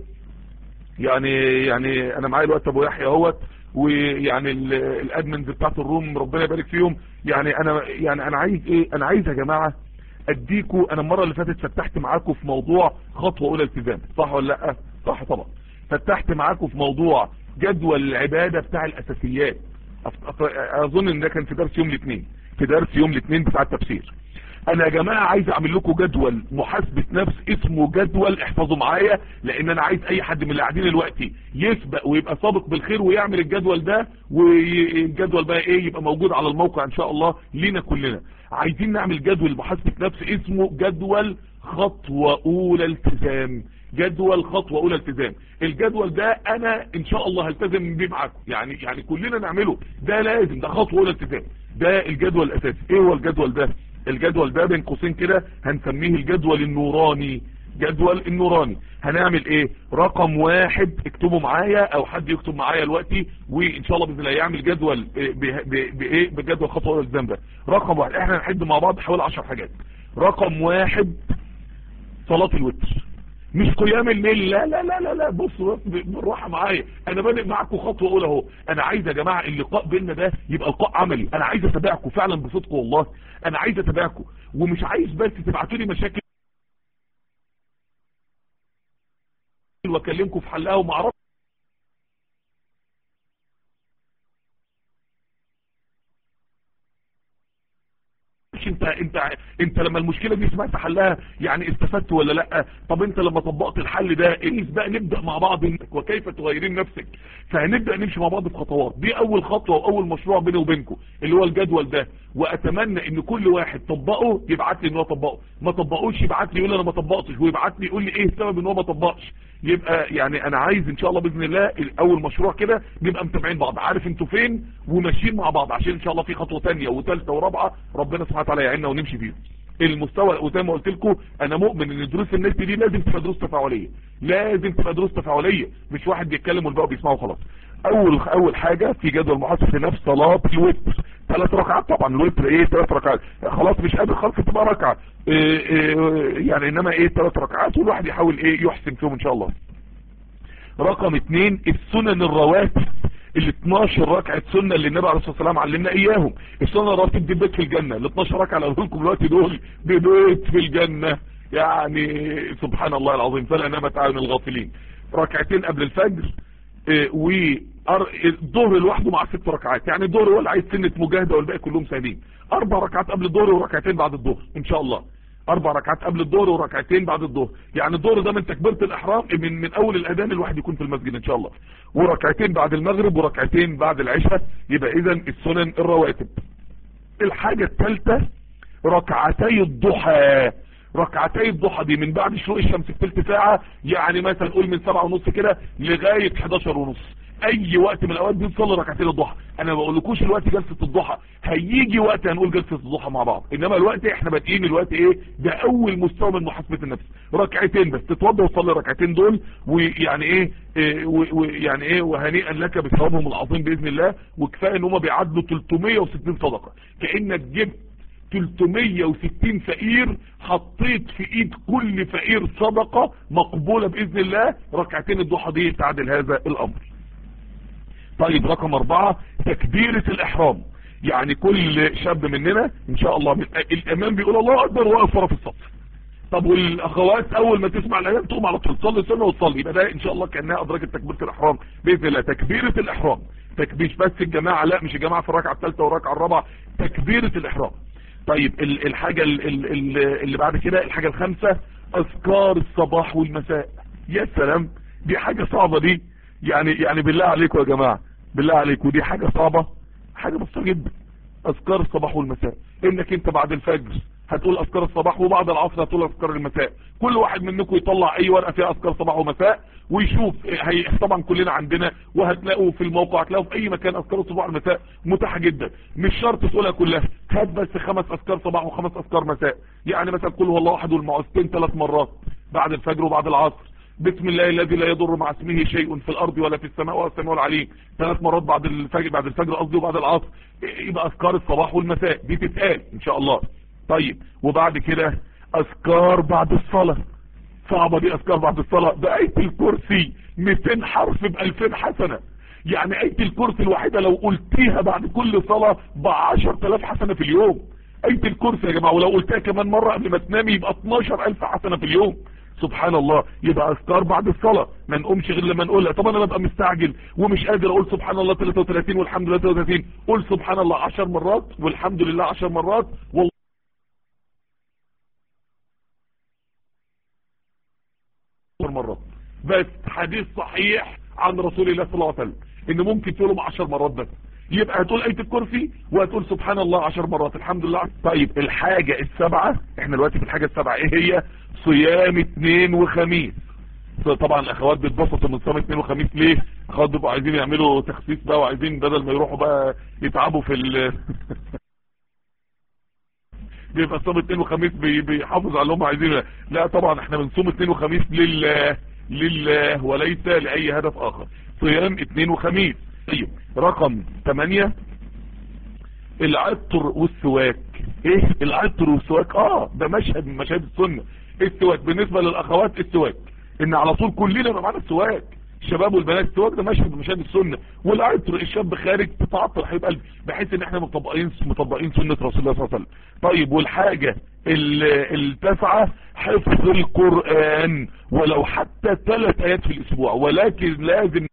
يعني يعني انا معايا الوقت ابو يحيى اهوت ويعني الادمنز بتاعت الروم ربنا يبارك فيهم يعني انا يعني انا عايز ايه انا عايز يا جماعه اديكوا انا المره اللي فاتت فتحت معاكم في موضوع خطوه اولى التزام صح ولا لا صح طبعا فتحت معاكم في موضوع جدول العباده بتاع الاساسيات اظن ان ده كان في درس يوم الاثنين في درس يوم الاثنين بتاع التفسير انا يا جماعة عايز اعمل لكم جدول محاسبة نفس اسمه جدول احفظوا معايا لان انا عايز اي حد من اللي قاعدين دلوقتي يسبق ويبقى سابق بالخير ويعمل الجدول ده والجدول بقى ايه يبقى موجود على الموقع ان شاء الله لينا كلنا عايزين نعمل جدول محاسبة نفس اسمه جدول خطوة اولى التزام جدول خطوة اولى التزام الجدول ده انا ان شاء الله هلتزم بيه معاكم يعني يعني كلنا نعمله ده لازم ده خطوة اولى التزام ده الجدول الاساسي ايه هو الجدول ده الجدول ده بين قوسين كده هنسميه الجدول النوراني جدول النوراني هنعمل ايه رقم واحد اكتبوا معايا او حد يكتب معايا دلوقتي وان شاء الله باذن الله يعمل جدول بايه بجدول خطوه الالتزام ده رقم واحد احنا هنحد مع بعض حوالي 10 حاجات رقم واحد صلاه الوتر مش قيام الليل لا لا لا لا لا بصوا بالراحه معايا انا بادئ معاكم خطوه اولى اهو انا عايز يا جماعه اللقاء بيننا ده يبقى لقاء عملي انا عايز اتابعكم فعلا بصدق والله انا عايز اتابعكم ومش عايز بس تبعتوا لي مشاكل واكلمكم في حلها وما اعرفش انت انت انت لما المشكله دي سمعت حلها يعني استفدت ولا لا طب انت لما طبقت الحل ده ايه بقى نبدا مع بعض وكيف تغيرين نفسك فهنبدا نمشي مع بعض في خطوات دي اول خطوه واول مشروع بيني وبينكم اللي هو الجدول ده واتمنى ان كل واحد طبقه يبعت لي ان هو طبقه ما طبقوش يبعت لي يقول انا ما طبقتش ويبعت لي يقول لي ايه السبب ان هو ما طبقش يبقى يعني انا عايز ان شاء الله باذن الله اول مشروع كده نبقى متابعين بعض عارف انتوا فين وماشيين مع بعض عشان ان شاء الله في خطوه ثانيه وثالثه ورابعه ربنا سبحانه وتعالى يعيننا ونمشي فيهم المستوى وزي ما قلت لكم انا مؤمن ان دروس النت دي لازم تبقى دروس تفاعليه لازم تبقى دروس تفاعليه مش واحد بيتكلم والباقي بيسمعه خلاص اول اول حاجه في جدول محاسب نفس صلاه الوتر ثلاث ركعات طبعا الوتر ايه ثلاث ركعات خلاص مش قادر خالص تبقى ركعه إيه إيه يعني انما ايه ثلاث ركعات والواحد يحاول ايه يحسن فيهم ان شاء الله رقم اتنين السنن الرواتب ال 12 ركعه سنه اللي النبي عليه الصلاه والسلام علمنا اياهم السنن الرواتب دي بيت في الجنه ال 12 ركعه اللي هقول لكم دلوقتي دول ببيت في الجنه يعني سبحان الله العظيم فلا نام تعاون الغافلين ركعتين قبل الفجر اه والظهر لوحده مع ست ركعات يعني الظهر هو اللي عايز سنه مجاهده والباقي كلهم سايبين اربع ركعات قبل الظهر وركعتين بعد الظهر ان شاء الله اربع ركعات قبل الظهر وركعتين بعد الظهر يعني الظهر ده من تكبيره الاحرام من من اول الاذان الواحد يكون في المسجد ان شاء الله وركعتين بعد المغرب وركعتين بعد العشاء يبقى اذا السنن الرواتب الحاجه الثالثه ركعتي الضحى ركعتي الضحى دي من بعد شروق الشمس بثلث ساعه يعني مثلا نقول من سبعة ونص كده لغايه 11 ونص اي وقت من الاوقات دي نصلي ركعتين الضحى انا ما بقولكوش الوقت جلسه الضحى هيجي وقت هنقول جلسه الضحى مع بعض انما الوقت احنا بادئين الوقت ايه ده اول مستوى من محاسبه النفس ركعتين بس تتوضى وتصلي الركعتين دول ويعني ايه, إيه ويعني ايه وهنيئا لك بثوابهم العظيم باذن الله وكفايه ان هم بيعدوا 360 صدقه كانك جبت 360 فقير حطيت في ايد كل فقير صدقه مقبوله باذن الله ركعتين الضحى دي تعدل هذا الامر طيب رقم اربعة تكبيرة الاحرام يعني كل شاب مننا ان شاء الله من الامام بيقول الله اكبر واقف ورا في الصف طب والاخوات اول ما تسمع الاذان تقوم على طول تصلي سنه وتصلي يبقى ده ان شاء الله كانها ادركت تكبيره الاحرام باذن الله تكبيره الاحرام تكبير بس الجماعه لا مش الجماعه في الركعه الثالثه والركعه الرابعه تكبيره الاحرام طيب الحاجه اللي بعد كده الحاجه الخامسه اذكار الصباح والمساء يا سلام دي حاجه صعبه دي يعني يعني بالله عليكم يا جماعه بالله عليكم دي حاجه صعبه حاجه بسيطه جدا اذكار الصباح والمساء انك انت بعد الفجر هتقول اذكار الصباح وبعد العصر هتقول اذكار المساء كل واحد منكم يطلع اي ورقه فيها اذكار صباح ومساء ويشوف هي طبعا كلنا عندنا وهتلاقوا في الموقع هتلاقوا في اي مكان اذكار الصباح والمساء متاحه جدا مش شرط تقولها كلها هات بس خمس اذكار صباح وخمس اذكار مساء يعني مثلا قل هو الله احد والمعوذتين ثلاث مرات بعد الفجر وبعد العصر بسم الله الذي لا يضر مع اسمه شيء في الارض ولا في السماء ولا السماء العليم ثلاث مرات بعد الفجر بعد الفجر قصدي وبعد العصر يبقى اذكار الصباح والمساء دي تتقال ان شاء الله طيب وبعد كده اذكار بعد الصلاه صعبه دي اذكار بعد الصلاه ده ايه الكرسي 200 حرف ب 2000 حسنه يعني ايه الكرسي الوحيده لو قلتيها بعد كل صلاه ب 10000 حسنه في اليوم ايه الكرسي يا جماعه ولو قلتها كمان مره قبل ما تنامي يبقى 12000 حسنه في اليوم سبحان الله يبقى اذكار بعد الصلاة ما نقومش غير لما نقولها طب انا ببقى مستعجل ومش قادر اقول سبحان الله 33 والحمد لله 33 قول سبحان الله 10 مرات والحمد لله 10 مرات والله مرات بس حديث صحيح عن رسول الله صلى الله عليه وسلم ان ممكن تقولهم 10 مرات بس يبقى هتقول ايه الكرسي وهتقول سبحان الله 10 مرات الحمد لله طيب الحاجة السبعة احنا دلوقتي في الحاجة السبعة ايه هي صيام اثنين وخميس طبعا الاخوات بيتبسطوا من صيام اثنين وخميس ليه الاخوات بيبقوا عايزين يعملوا تخسيس بقى وعايزين بدل ما يروحوا بقى يتعبوا في ال بيبقى صوم اثنين وخميس بي- بيحافظ على اللي هم عايزينه لا طبعا احنا بنصوم اثنين وخميس لله لله وليس لاي هدف اخر صيام اثنين وخميس طيب رقم 8 العطر والسواك ايه العطر والسواك اه ده مشهد من مشاهد السنة السواك بالنسبة للاخوات السواك ان على طول كلنا يبقى معانا السواك الشباب والبنات السواك ده مشهد من مشاهد السنة والعطر الشاب خارج تتعطر حبيب قلبي بحيث ان احنا مطبقين مطبقين سنة رسول الله صلى الله عليه وسلم طيب والحاجة ال- التاسعة حفظ القرآن ولو حتى ثلاث ايات في الاسبوع ولكن لازم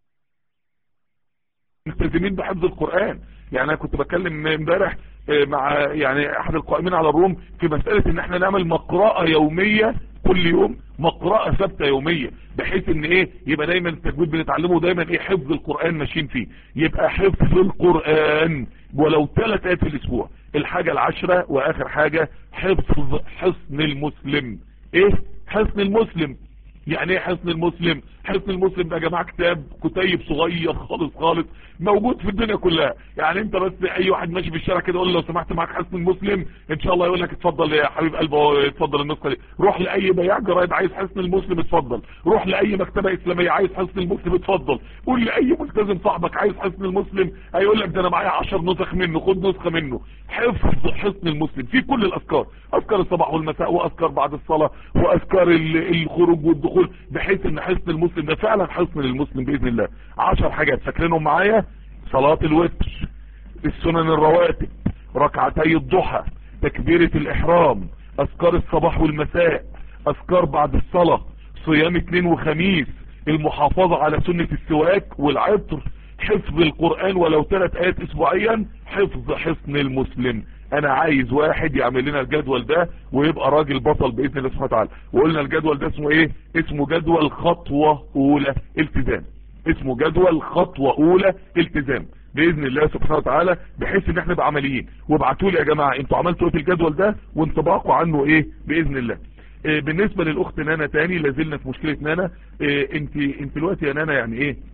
ملتزمين بحفظ القرآن يعني انا كنت بتكلم امبارح آه، مع يعني احد القائمين على الروم في مسألة ان احنا نعمل مقرأة يومية كل يوم مقرأة ثابتة يومية بحيث ان ايه يبقى دايما التجويد بنتعلمه دايما ايه حفظ القرآن ماشيين فيه يبقى حفظ القرآن ولو ثلاث ايات في الاسبوع الحاجة العشرة واخر حاجة حفظ حصن المسلم ايه حصن المسلم يعني ايه حصن المسلم حصن المسلم ده يا جماعه كتاب كتيب صغير خالص خالص موجود في الدنيا كلها يعني انت بس اي واحد ماشي في الشارع كده يقول له لو سمحت معاك حصن المسلم ان شاء الله يقول لك اتفضل يا حبيب قلبي اهو اتفضل النسخه دي روح لاي بياع جرايد عايز حصن المسلم اتفضل روح لاي مكتبه اسلاميه عايز حصن المسلم اتفضل قول لاي ملتزم صاحبك عايز حصن المسلم هيقول لك ده انا معايا 10 نسخ منه خد نسخه منه حفظ حصن المسلم في كل الاذكار اذكار الصباح والمساء واذكار بعد الصلاه واذكار ال- الخروج والدخول بحيث ان حصن المسلم ده فعلا حصن للمسلم باذن الله 10 حاجات فاكرينهم معايا صلاه الوتر السنن الرواتب ركعتي الضحى تكبيرة الإحرام أذكار الصباح والمساء أذكار بعد الصلاة صيام اثنين وخميس المحافظة على سنة السواك والعطر حفظ القرآن ولو ثلاث آيات أسبوعيا حفظ حصن المسلم أنا عايز واحد يعمل لنا الجدول ده ويبقى راجل بطل بإذن الله سبحانه وتعالى وقلنا الجدول ده اسمه إيه اسمه جدول خطوة أولى التزام اسمه جدول خطوة اولى التزام باذن الله سبحانه وتعالى بحيث ان احنا نبقى عمليين وابعتوا لي يا جماعه انتوا عملتوا ايه في الجدول ده وانطباقوا عنه ايه باذن الله إيه بالنسبه للاخت نانا تاني لازلنا في مشكله نانا إيه انت انت دلوقتي يا نانا يعني ايه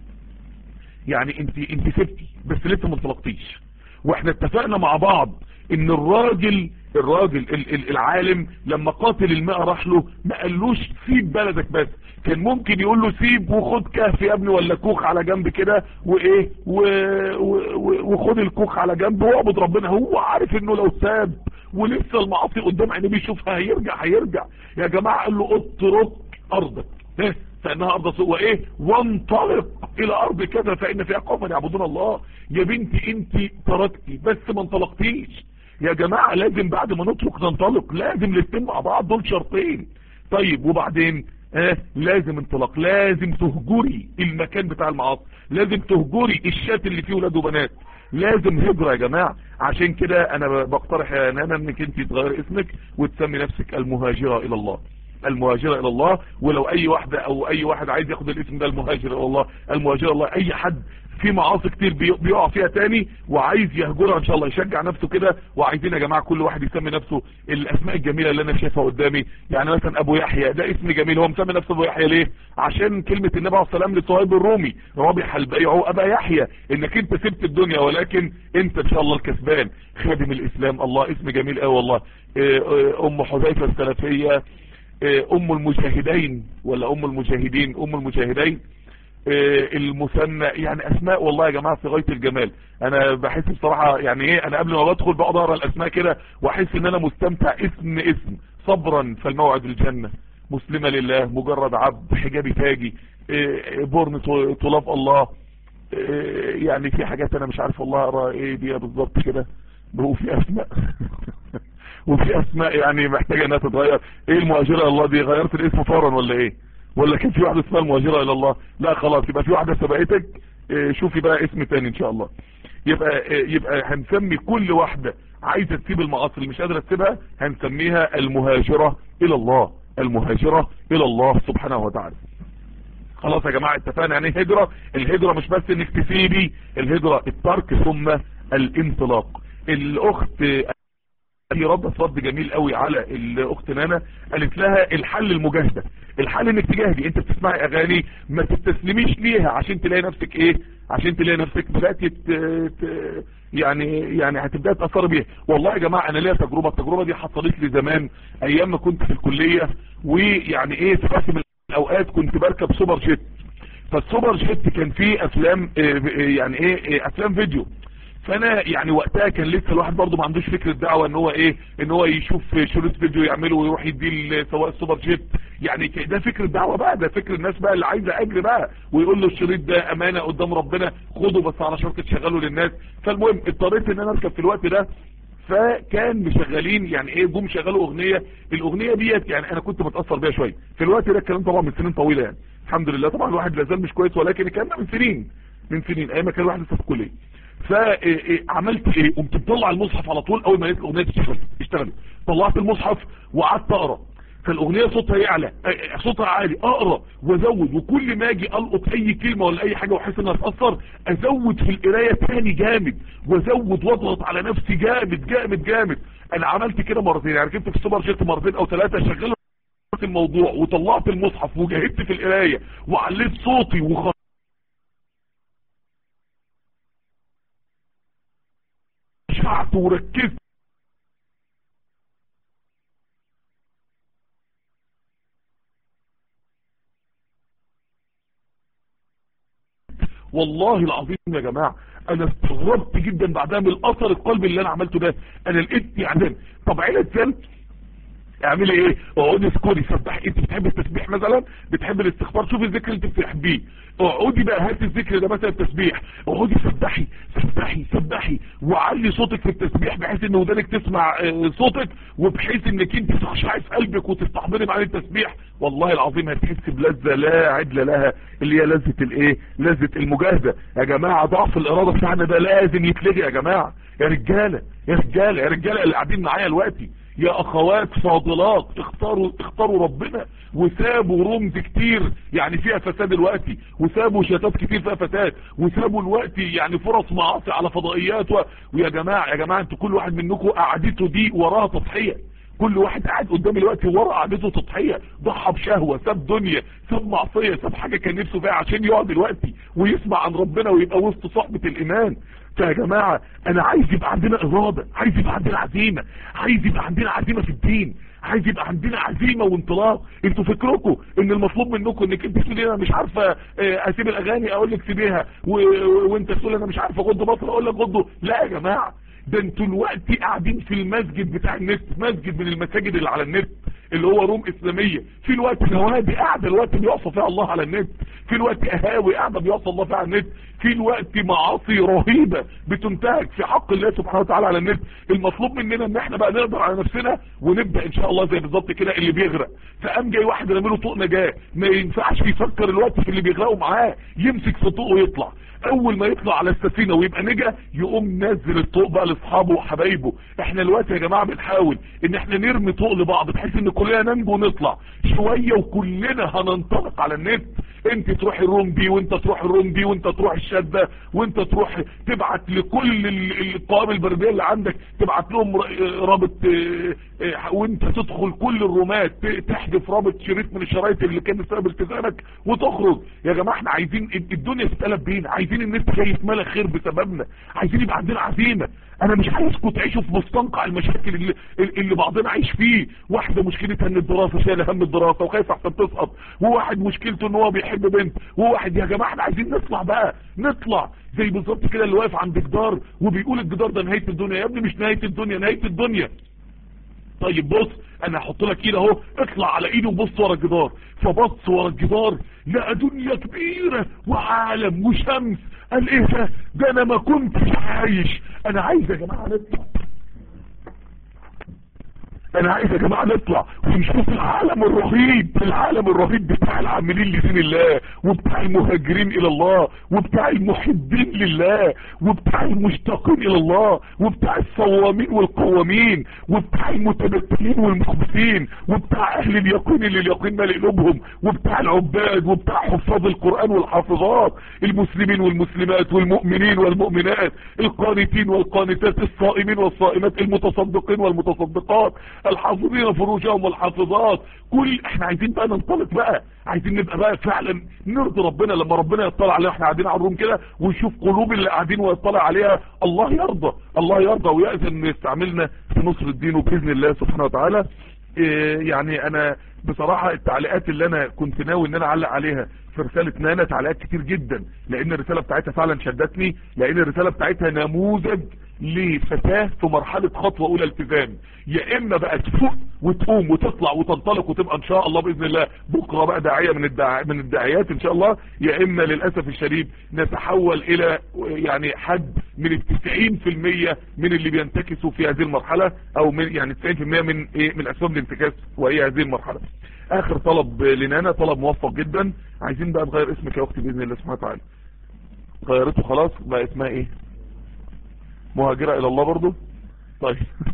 يعني انت انت سبتي بس لسه ما انطلقتيش واحنا اتفقنا مع بعض ان الراجل الراجل ال- ال- العالم لما قاتل الماء راح له ما قالوش سيب بلدك بس كان ممكن يقول له سيب وخد كهف يا ابني ولا كوخ على جنب كده وايه و... و... و... وخد الكوخ على جنب واعبد ربنا هو عارف انه لو ساب ولسه المعاصي قدام عينيه بيشوفها هيرجع هيرجع يا جماعه قال له اترك ارضك ها؟ فانها ارض سوء وايه وانطلق الى ارض كذا فان فيها قوما يعبدون الله يا بنتي انت تركتي بس ما انطلقتيش يا جماعة لازم بعد ما نترك ننطلق لازم الاثنين مع بعض دول شرطين طيب وبعدين آه لازم انطلاق لازم تهجري المكان بتاع المعاصي لازم تهجري الشات اللي فيه ولاد وبنات لازم هجرة يا جماعة عشان كده انا بقترح يا نانا انك انت تغير اسمك وتسمي نفسك المهاجرة الى الله المهاجرة الى الله ولو اي واحدة او اي واحد عايز ياخد الاسم ده المهاجر الى الله المهاجرة الى الله اي حد في معاصي كتير بي- بيقع فيها تاني وعايز يهجرها ان شاء الله يشجع نفسه كده وعايزين يا جماعة كل واحد يسمي نفسه الاسماء الجميلة اللي انا شايفها قدامي يعني مثلا ابو يحيى ده اسم جميل هو مسمي نفسه ابو يحيى ليه عشان كلمة النبي عليه الصلاة والسلام لصهيب الرومي رابح البيع ابا يحيى انك انت سبت الدنيا ولكن انت ان شاء الله الكسبان خادم الاسلام الله اسم جميل قوي والله إيه، إيه، ام حذيفة السلفية إيه، ام المجاهدين ولا ام المجاهدين ام المجاهدين إيه، المثنى يعني اسماء والله يا جماعه في غايه الجمال انا بحس بصراحه يعني ايه انا قبل ما بدخل بقعد اقرا الاسماء كده واحس ان انا مستمتع اسم اسم صبرا فالموعد الجنه مسلمه لله مجرد عبد حجابي تاجي إيه، بورن طلاب الله إيه، يعني في حاجات انا مش عارف والله اقرا ايه دي بالظبط كده وفي اسماء وفي اسماء يعني محتاجه انها تتغير ايه المهاجره الى الله دي غيرت الاسم فورا ولا ايه ولا كان في واحده اسمها المهاجره الى الله لا خلاص يبقى في واحده سبقتك إيه، شوفي بقى اسم تاني ان شاء الله يبقى إيه، يبقى هنسمي كل واحده عايزه تسيب المعاصي اللي مش قادره تسيبها هنسميها المهاجره الى الله المهاجره الى الله سبحانه وتعالى خلاص يا جماعة اتفقنا يعني ايه هجرة الهجرة مش بس انك تسيبي الهجرة الترك ثم الانطلاق الاخت هي ردت رد جميل قوي على الاخت نانا قالت لها الحل المجاهدة الحل انك تجاهدي انت بتسمعي اغاني ما تستسلميش ليها عشان تلاقي نفسك ايه عشان تلاقي نفسك بدأت ت- ت- يعني يعني هتبدأ تأثر بيها والله يا جماعة انا ليا تجربة التجربة دي حصلت لي زمان ايام ما كنت في الكلية ويعني ايه في وقت من الاوقات كنت بركب سوبر جيت فالسوبر جيت كان فيه افلام يعني ايه افلام فيديو فانا يعني وقتها كان لسه الواحد برضه ما عندوش فكره دعوه ان هو ايه ان هو يشوف شريط فيديو يعمله ويروح يديه سواء السوبر جيت يعني ده فكر الدعوه بقى ده فكر الناس بقى اللي عايزه اجر بقى ويقول له الشريط ده امانه قدام ربنا خده بس على شرط تشغله للناس فالمهم اضطريت ان انا اركب في الوقت ده فكان مشغلين يعني ايه جم شغلوا اغنيه الاغنيه ديت يعني انا كنت متاثر بيها شويه في الوقت ده الكلام طبعا من سنين طويله يعني الحمد لله طبعا الواحد لا زال مش كويس ولكن الكلام ده من سنين من سنين ايام ما كان الواحد لسه في الكليه فعملت ايه قمت مطلع المصحف على طول اول ما لقيت الاغنيه تشتغل اشتغلت طلعت المصحف وقعدت اقرا فالاغنيه صوتها يعلى صوتها عالي اقرا وازود وكل ما اجي القط اي كلمه ولا اي حاجه واحس انها تاثر ازود في القرايه تاني جامد وازود واضغط على نفسي جامد جامد جامد انا عملت كده مرتين يعني ركبت في السوبر جيت مرتين او ثلاثه شغلت الموضوع وطلعت المصحف وجاهدت في القرايه وعليت صوتي وخ شعت وركزت والله العظيم يا جماعة انا استغربت جدا بعدها من الاثر القلبي اللي انا عملته ده انا لقيت يعني طب عيلة سن اعملي ايه اقعدي اذكري سبحي انت بتحب التسبيح مثلا بتحب الاستغفار شوفي الذكر اللي انت بتحبيه اقعدي بقى هاتي الذكر ده مثلا التسبيح اقعدي سبحي سبحي سبحي وعلي صوتك في التسبيح بحيث ان ودانك تسمع صوتك وبحيث انك انت تخشعي في قلبك وتستحضري معاني التسبيح والله العظيم هتحس بلذه لا عدل لها اللي هي لذه الايه لذه المجاهده يا جماعه ضعف الاراده بتاعنا ده لازم يتلغي يا جماعه يا رجاله يا رجاله يا رجاله اللي قاعدين معايا دلوقتي يا اخوات فاضلات اختاروا اختاروا ربنا وسابوا رمز كتير يعني فيها فساد الوقتي وسابوا شتات كتير فيها فساد وسابوا الوقت يعني فرص معاصي على فضائيات و... ويا جماعة يا جماعة انتوا كل واحد منكم قعدته دي وراها تضحية كل واحد قاعد قدام الوقت ورا قعدته تضحية ضحى بشهوة ساب دنيا ساب معصية ساب حاجة كان نفسه فيها عشان يقعد دلوقتي ويسمع عن ربنا ويبقى وسط صحبة الايمان فيا جماعة انا عايز يبقى عندنا ارادة عايز يبقى عندنا عزيمة عايز يبقى عندنا عزيمة في الدين عايز يبقى عندنا عزيمة وانطلاق انتوا فكركم ان المطلوب منكم انك انت تقولي انا مش عارفة اسيب الاغاني اقول لك سيبيها وانت تقول انا مش عارفة غض بطل اقول لك غضه لا يا جماعة ده انتوا الوقت قاعدين في المسجد بتاع النت مسجد من المساجد اللي على النت اللي هو روم اسلامية في الوقت نوادي قاعدة الوقت بيوصف فيها الله على النت في الوقت قهاوي قاعدة بيوصف الله فيها على النت في الوقت معاصي رهيبة بتنتهك في حق الله سبحانه وتعالى على النت المطلوب مننا ان احنا بقى نقدر على نفسنا ونبدأ ان شاء الله زي بالظبط كده اللي بيغرق فقام جاي واحد رميله طوق نجاة ما ينفعش يفكر الوقت في اللي بيغرقوا معاه يمسك في طوق ويطلع اول ما يطلع على السفينة ويبقى نجا يقوم نزل الطوق بقى لاصحابه وحبايبه احنا الوقت يا جماعة بنحاول ان احنا نرمي طوق لبعض بحيث ان كلنا ننجو ونطلع شوية وكلنا هننطلق على النت انت تروح الروم دي وانت تروح الروم دي وانت تروح الشدة وانت تروح تبعت لكل القوائم البريدية اللي عندك تبعت لهم رابط وانت تدخل كل الرومات تحذف رابط شريط من الشرايط اللي كان بسبب التزامك وتخرج يا جماعة احنا عايزين الدنيا تتقلب بينا عايزين النت جاي يتملى خير بسببنا عايزين يبقى عندنا عزيمة انا مش عايزكم تعيشوا في مستنقع المشاكل اللي, اللي بعضنا عايش فيه واحدة مشكلتها ان الدراسة شايله هم الدراسة وخايف احسن تسقط وواحد مشكلته ان هو بيحب بنت وواحد يا جماعة احنا عايزين نطلع بقى نطلع زي بالظبط كده اللي واقف عند جدار وبيقول الجدار ده نهاية الدنيا يا ابني مش نهاية الدنيا نهاية الدنيا طيب بص انا هحط لك ايد اهو اطلع على ايده وبص ورا الجدار فبص ورا الجدار لقى دنيا كبيرة وعالم وشمس قال ايه ده ده انا ما كنتش عايش انا عايز يا جماعة نطلع انا عايز يا جماعة نطلع ونشوف العالم الرهيب العالم الرهيب بتاع العاملين لدين الله وبتاع المهاجرين الى الله وبتاع المحبين لله وبتاع المشتاقين الى الله وبتاع الصوامين والقوامين وبتاع المتبتلين والمخبتين وبتاع اهل اليقين اللي اليقين مالئ قلوبهم وبتاع العباد وبتاع حفاظ القرآن والحافظات المسلمين والمسلمات والمؤمنين والمؤمنات القانتين والقانتات الصائمين والصائمات المتصدقين والمتصدقات الحافظين فروجهم والحافظات كل احنا عايزين بقى ننطلق بقى عايزين نبقى بقى فعلا نرضي ربنا لما ربنا يطلع علينا احنا قاعدين على الروم كده ونشوف قلوب اللي قاعدين ويطلع عليها الله يرضى الله يرضى ويأذن يستعملنا في نصر الدين وبإذن الله سبحانه وتعالى إيه يعني انا بصراحة التعليقات اللي انا كنت ناوي ان انا اعلق عليها في رسالة نانا تعليقات كتير جدا لان الرسالة بتاعتها فعلا شدتني لان الرسالة بتاعتها نموذج لفتاة في مرحلة خطوة اولى التزام يا اما بقى تفوق وتقوم وتطلع وتنطلق وتبقى ان شاء الله باذن الله بكرة بقى داعية من الداع... من الداعيات ان شاء الله يا اما للاسف الشديد نتحول الى يعني حد من التسعين في المية من اللي بينتكسوا في هذه المرحلة او من يعني التسعين في المية من ايه من اسباب الانتكاس وهي هذه المرحلة اخر طلب لنانا طلب موفق جدا عايزين بقى نغير اسمك يا اختي باذن الله سبحانه وتعالى غيرته خلاص بقى اسمها ايه مهاجرة الى الله برضو طيب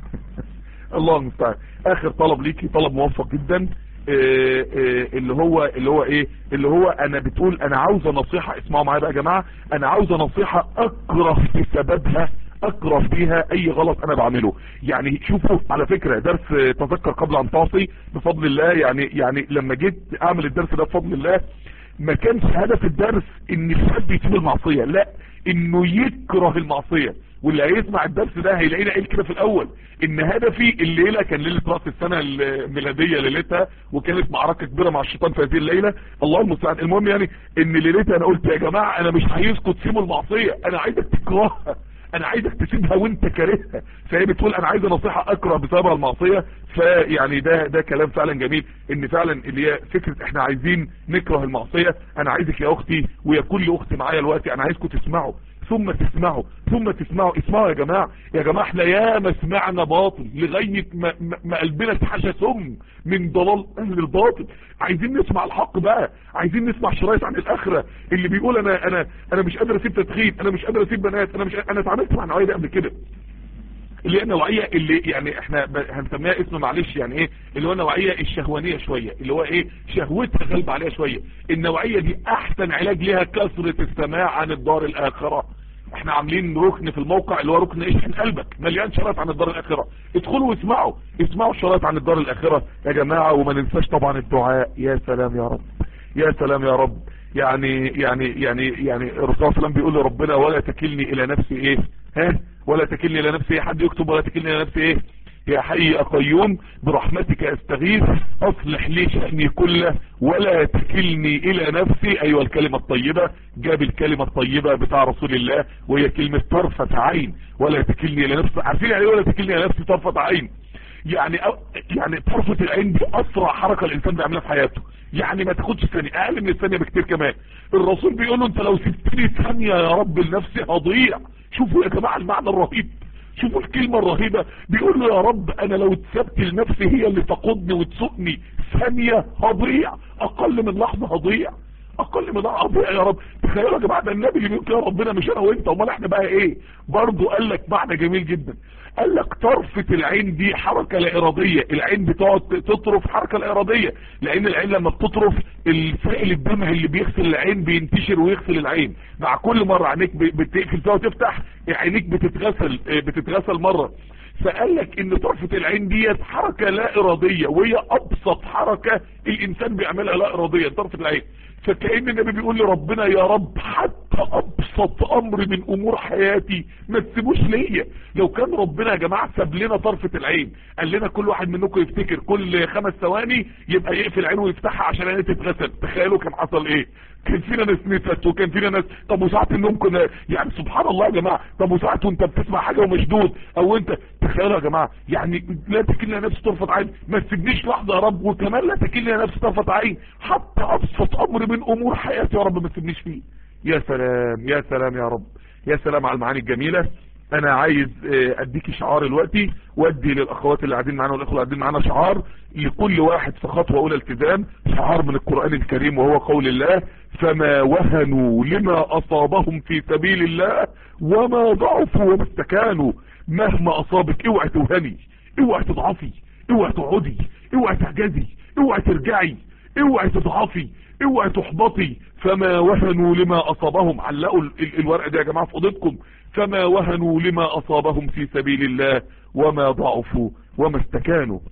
الله المستعان اخر طلب ليكي طلب موفق جدا إيه إيه اللي هو اللي هو ايه اللي هو انا بتقول انا عاوزه نصيحة اسمعوا معايا بقى يا جماعة انا عاوزه نصيحة اكره بسببها اكره فيها اي غلط انا بعمله يعني شوفوا على فكرة درس تذكر قبل ان تعصي بفضل الله يعني يعني لما جيت اعمل الدرس ده بفضل الله ما كانش هدف الدرس ان الشاب يسيب المعصية لا انه يكره المعصية واللي هيسمع الدرس ده هيلاقينا قايل كده في الاول ان هدفي الليله كان ليله راس السنه الميلاديه ليلتها وكانت معركه كبيره مع الشيطان في هذه الليله الله المستعان المهم يعني ان ليلتها انا قلت يا جماعه انا مش عايزكم تسيبوا المعصيه انا عايزك تكرهها انا عايزك تسيبها وانت كارهها فهي بتقول انا عايزه نصيحه اكره بسببها المعصيه فيعني ده ده كلام فعلا جميل ان فعلا اللي هي فكره احنا عايزين نكره المعصيه انا عايزك يا اختي ويا كل اخت معايا دلوقتي انا عايزكم تسمعوا ثم تسمعوا ثم تسمعوا اسمعوا يا جماعة يا جماعة احنا ياما سمعنا باطل لغاية ما, ما قلبنا اتحشى سم من ضلال اهل الباطل عايزين نسمع الحق بقى عايزين نسمع شرايط عن الاخرة اللي بيقول انا انا انا مش قادر اسيب تدخين انا مش قادر اسيب بنات انا مش انا اتعاملت مع النوعيه دي قبل كده اللي هي النوعية اللي يعني احنا هنسميها اسم معلش يعني ايه اللي هو النوعية الشهوانية شوية اللي هو ايه شهوتها غالبة عليها شوية النوعية دي احسن علاج ليها كثرة السماع عن الدار الاخرة احنا عاملين ركن في الموقع اللي هو ركن اشحن قلبك مليان شرايط عن الدار الاخرة ادخلوا واسمعوا اسمعوا الشرايط عن الدار الاخرة يا جماعة وما ننساش طبعا الدعاء يا سلام يا رب يا سلام يا رب يعني يعني يعني يعني الرسول صلى الله عليه وسلم بيقول لربنا ولا تكلني الى نفسي ايه ها ولا تكلني الى نفسي حد يكتب ولا تكلني الى نفسي ايه يا حي يا قيوم برحمتك استغيث اصلح لي شأني كله ولا تكلني الى نفسي ايوه الكلمة الطيبة جاب الكلمة الطيبة بتاع رسول الله وهي كلمة طرفة عين ولا تكلني الى نفسي عارفين يعني ولا تكلني الى نفسي طرفة عين يعني أو يعني طرفة العين دي اسرع حركة الانسان بيعملها في حياته يعني ما تاخدش ثانية اقل من الثانية بكتير كمان الرسول بيقول له انت لو سبتني ثانية يا رب لنفسي هضيع شوفوا يا جماعة المعنى الرهيب شوفوا الكلمة الرهيبة بيقول له يا رب انا لو اتسبت لنفسي هي اللي تقودني وتسوقني ثانية هضيع اقل من لحظة هضيع اقل من لحظة هضيع يا رب تخيلوا يا جماعة ده النبي اللي بيقول يا ربنا مش انا وانت امال احنا بقى ايه برضه قال لك معنى جميل جدا قال لك طرفة العين دي حركة لا ارادية العين بتقعد تطرف حركة لا ارادية لان العين لما بتطرف السائل الدمع اللي بيغسل العين بينتشر ويغسل العين مع كل مرة عينيك بتقفل فيها وتفتح عينيك بتتغسل بتتغسل مرة فقال لك ان طرفة العين ديت حركة لا ارادية وهي ابسط حركة الانسان بيعملها لا ارادية طرفة العين فكأن النبي بيقول لربنا يا رب حتى ابسط امر من امور حياتي ما تسيبوش ليا لو كان ربنا يا جماعة ساب لنا طرفة العين قال لنا كل واحد منكم يفتكر كل خمس ثواني يبقى يقفل عينه ويفتحها عشان عينه تتغسل تخيلوا كان حصل ايه كان فينا ناس نست وكان فينا ناس طب وساعة النوم كنا يعني سبحان الله يا جماعة طب وساعة وانت بتسمع حاجة ومشدود او انت تخيلوا يا جماعة يعني لا تكلنا نفس طرفة عين ما تسيبنيش لحظة يا رب وكمان لا تكلنا نفس طرفة عين حتى ابسط امر من امور حياتي يا رب ما تسيبنيش فيه يا سلام يا سلام يا رب يا سلام على المعاني الجميلة انا عايز اديكي شعار دلوقتي وادي للاخوات اللي قاعدين معانا والاخوه اللي قاعدين معانا شعار لكل واحد في خطوه اولى التزام شعار من القران الكريم وهو قول الله فما وهنوا لما اصابهم في سبيل الله وما ضعفوا وما استكانوا مهما اصابك اوعي توهني اوعي تضعفي اوعي تقعدي اوعي تعجزي اوعي ترجعي اوعي تضعفي اوعي تحبطي فما وهنوا لما اصابهم علقوا الورقه دي يا جماعه في اوضتكم فما وهنوا لما اصابهم في سبيل الله وما ضعفوا وما استكانوا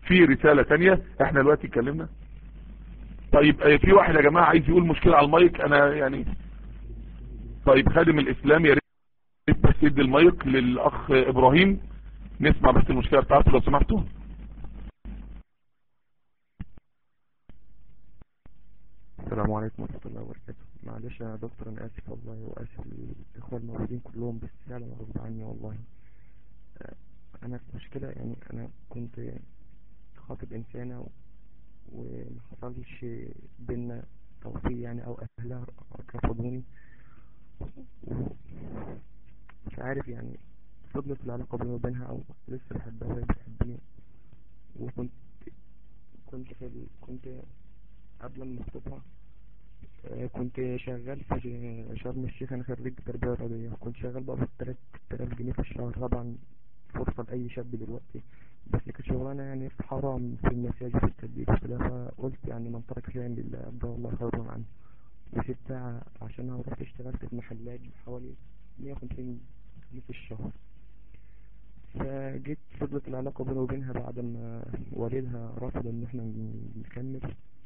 في رسالة تانية احنا دلوقتي اتكلمنا طيب اه في واحد يا جماعة عايز يقول مشكلة على المايك انا يعني طيب خادم الاسلام يا ريت بس يدي المايك للاخ ابراهيم نسمع بس المشكلة بتاعته لو سمحتوا السلام عليكم ورحمة الله وبركاته معلش يا دكتور انا اسف والله واسف الاخوة الموجودين كلهم بس فعلا غصب عني والله آه، انا في مشكلة يعني انا كنت خاطب انسانة وما حصلش بينا توفيق يعني او اهلها رفضوني مش عارف يعني فضلت العلاقة بيني وبينها او لسه بحبها وهي بتحبني وكنت كنت في ال... كنت قبل ما اخطبها آه، كنت شغال في شرم الشيخ انا خريج تربية رياضية كنت شغال بقى ب 3000 جنيه في الشهر طبعا فرصة لأي شاب دلوقتي بس كانت شغلانة يعني في حرام في المساجد في التدريب وكده فقلت يعني من ترك شيئا لله أبدا الله خير عنه وسبتها عشان أنا رحت اشتغلت في محلات بحوالي 150 جنيه في الشهر فجيت فضلت العلاقة بيني وبينها بعد ما والدها رفض ان احنا نكمل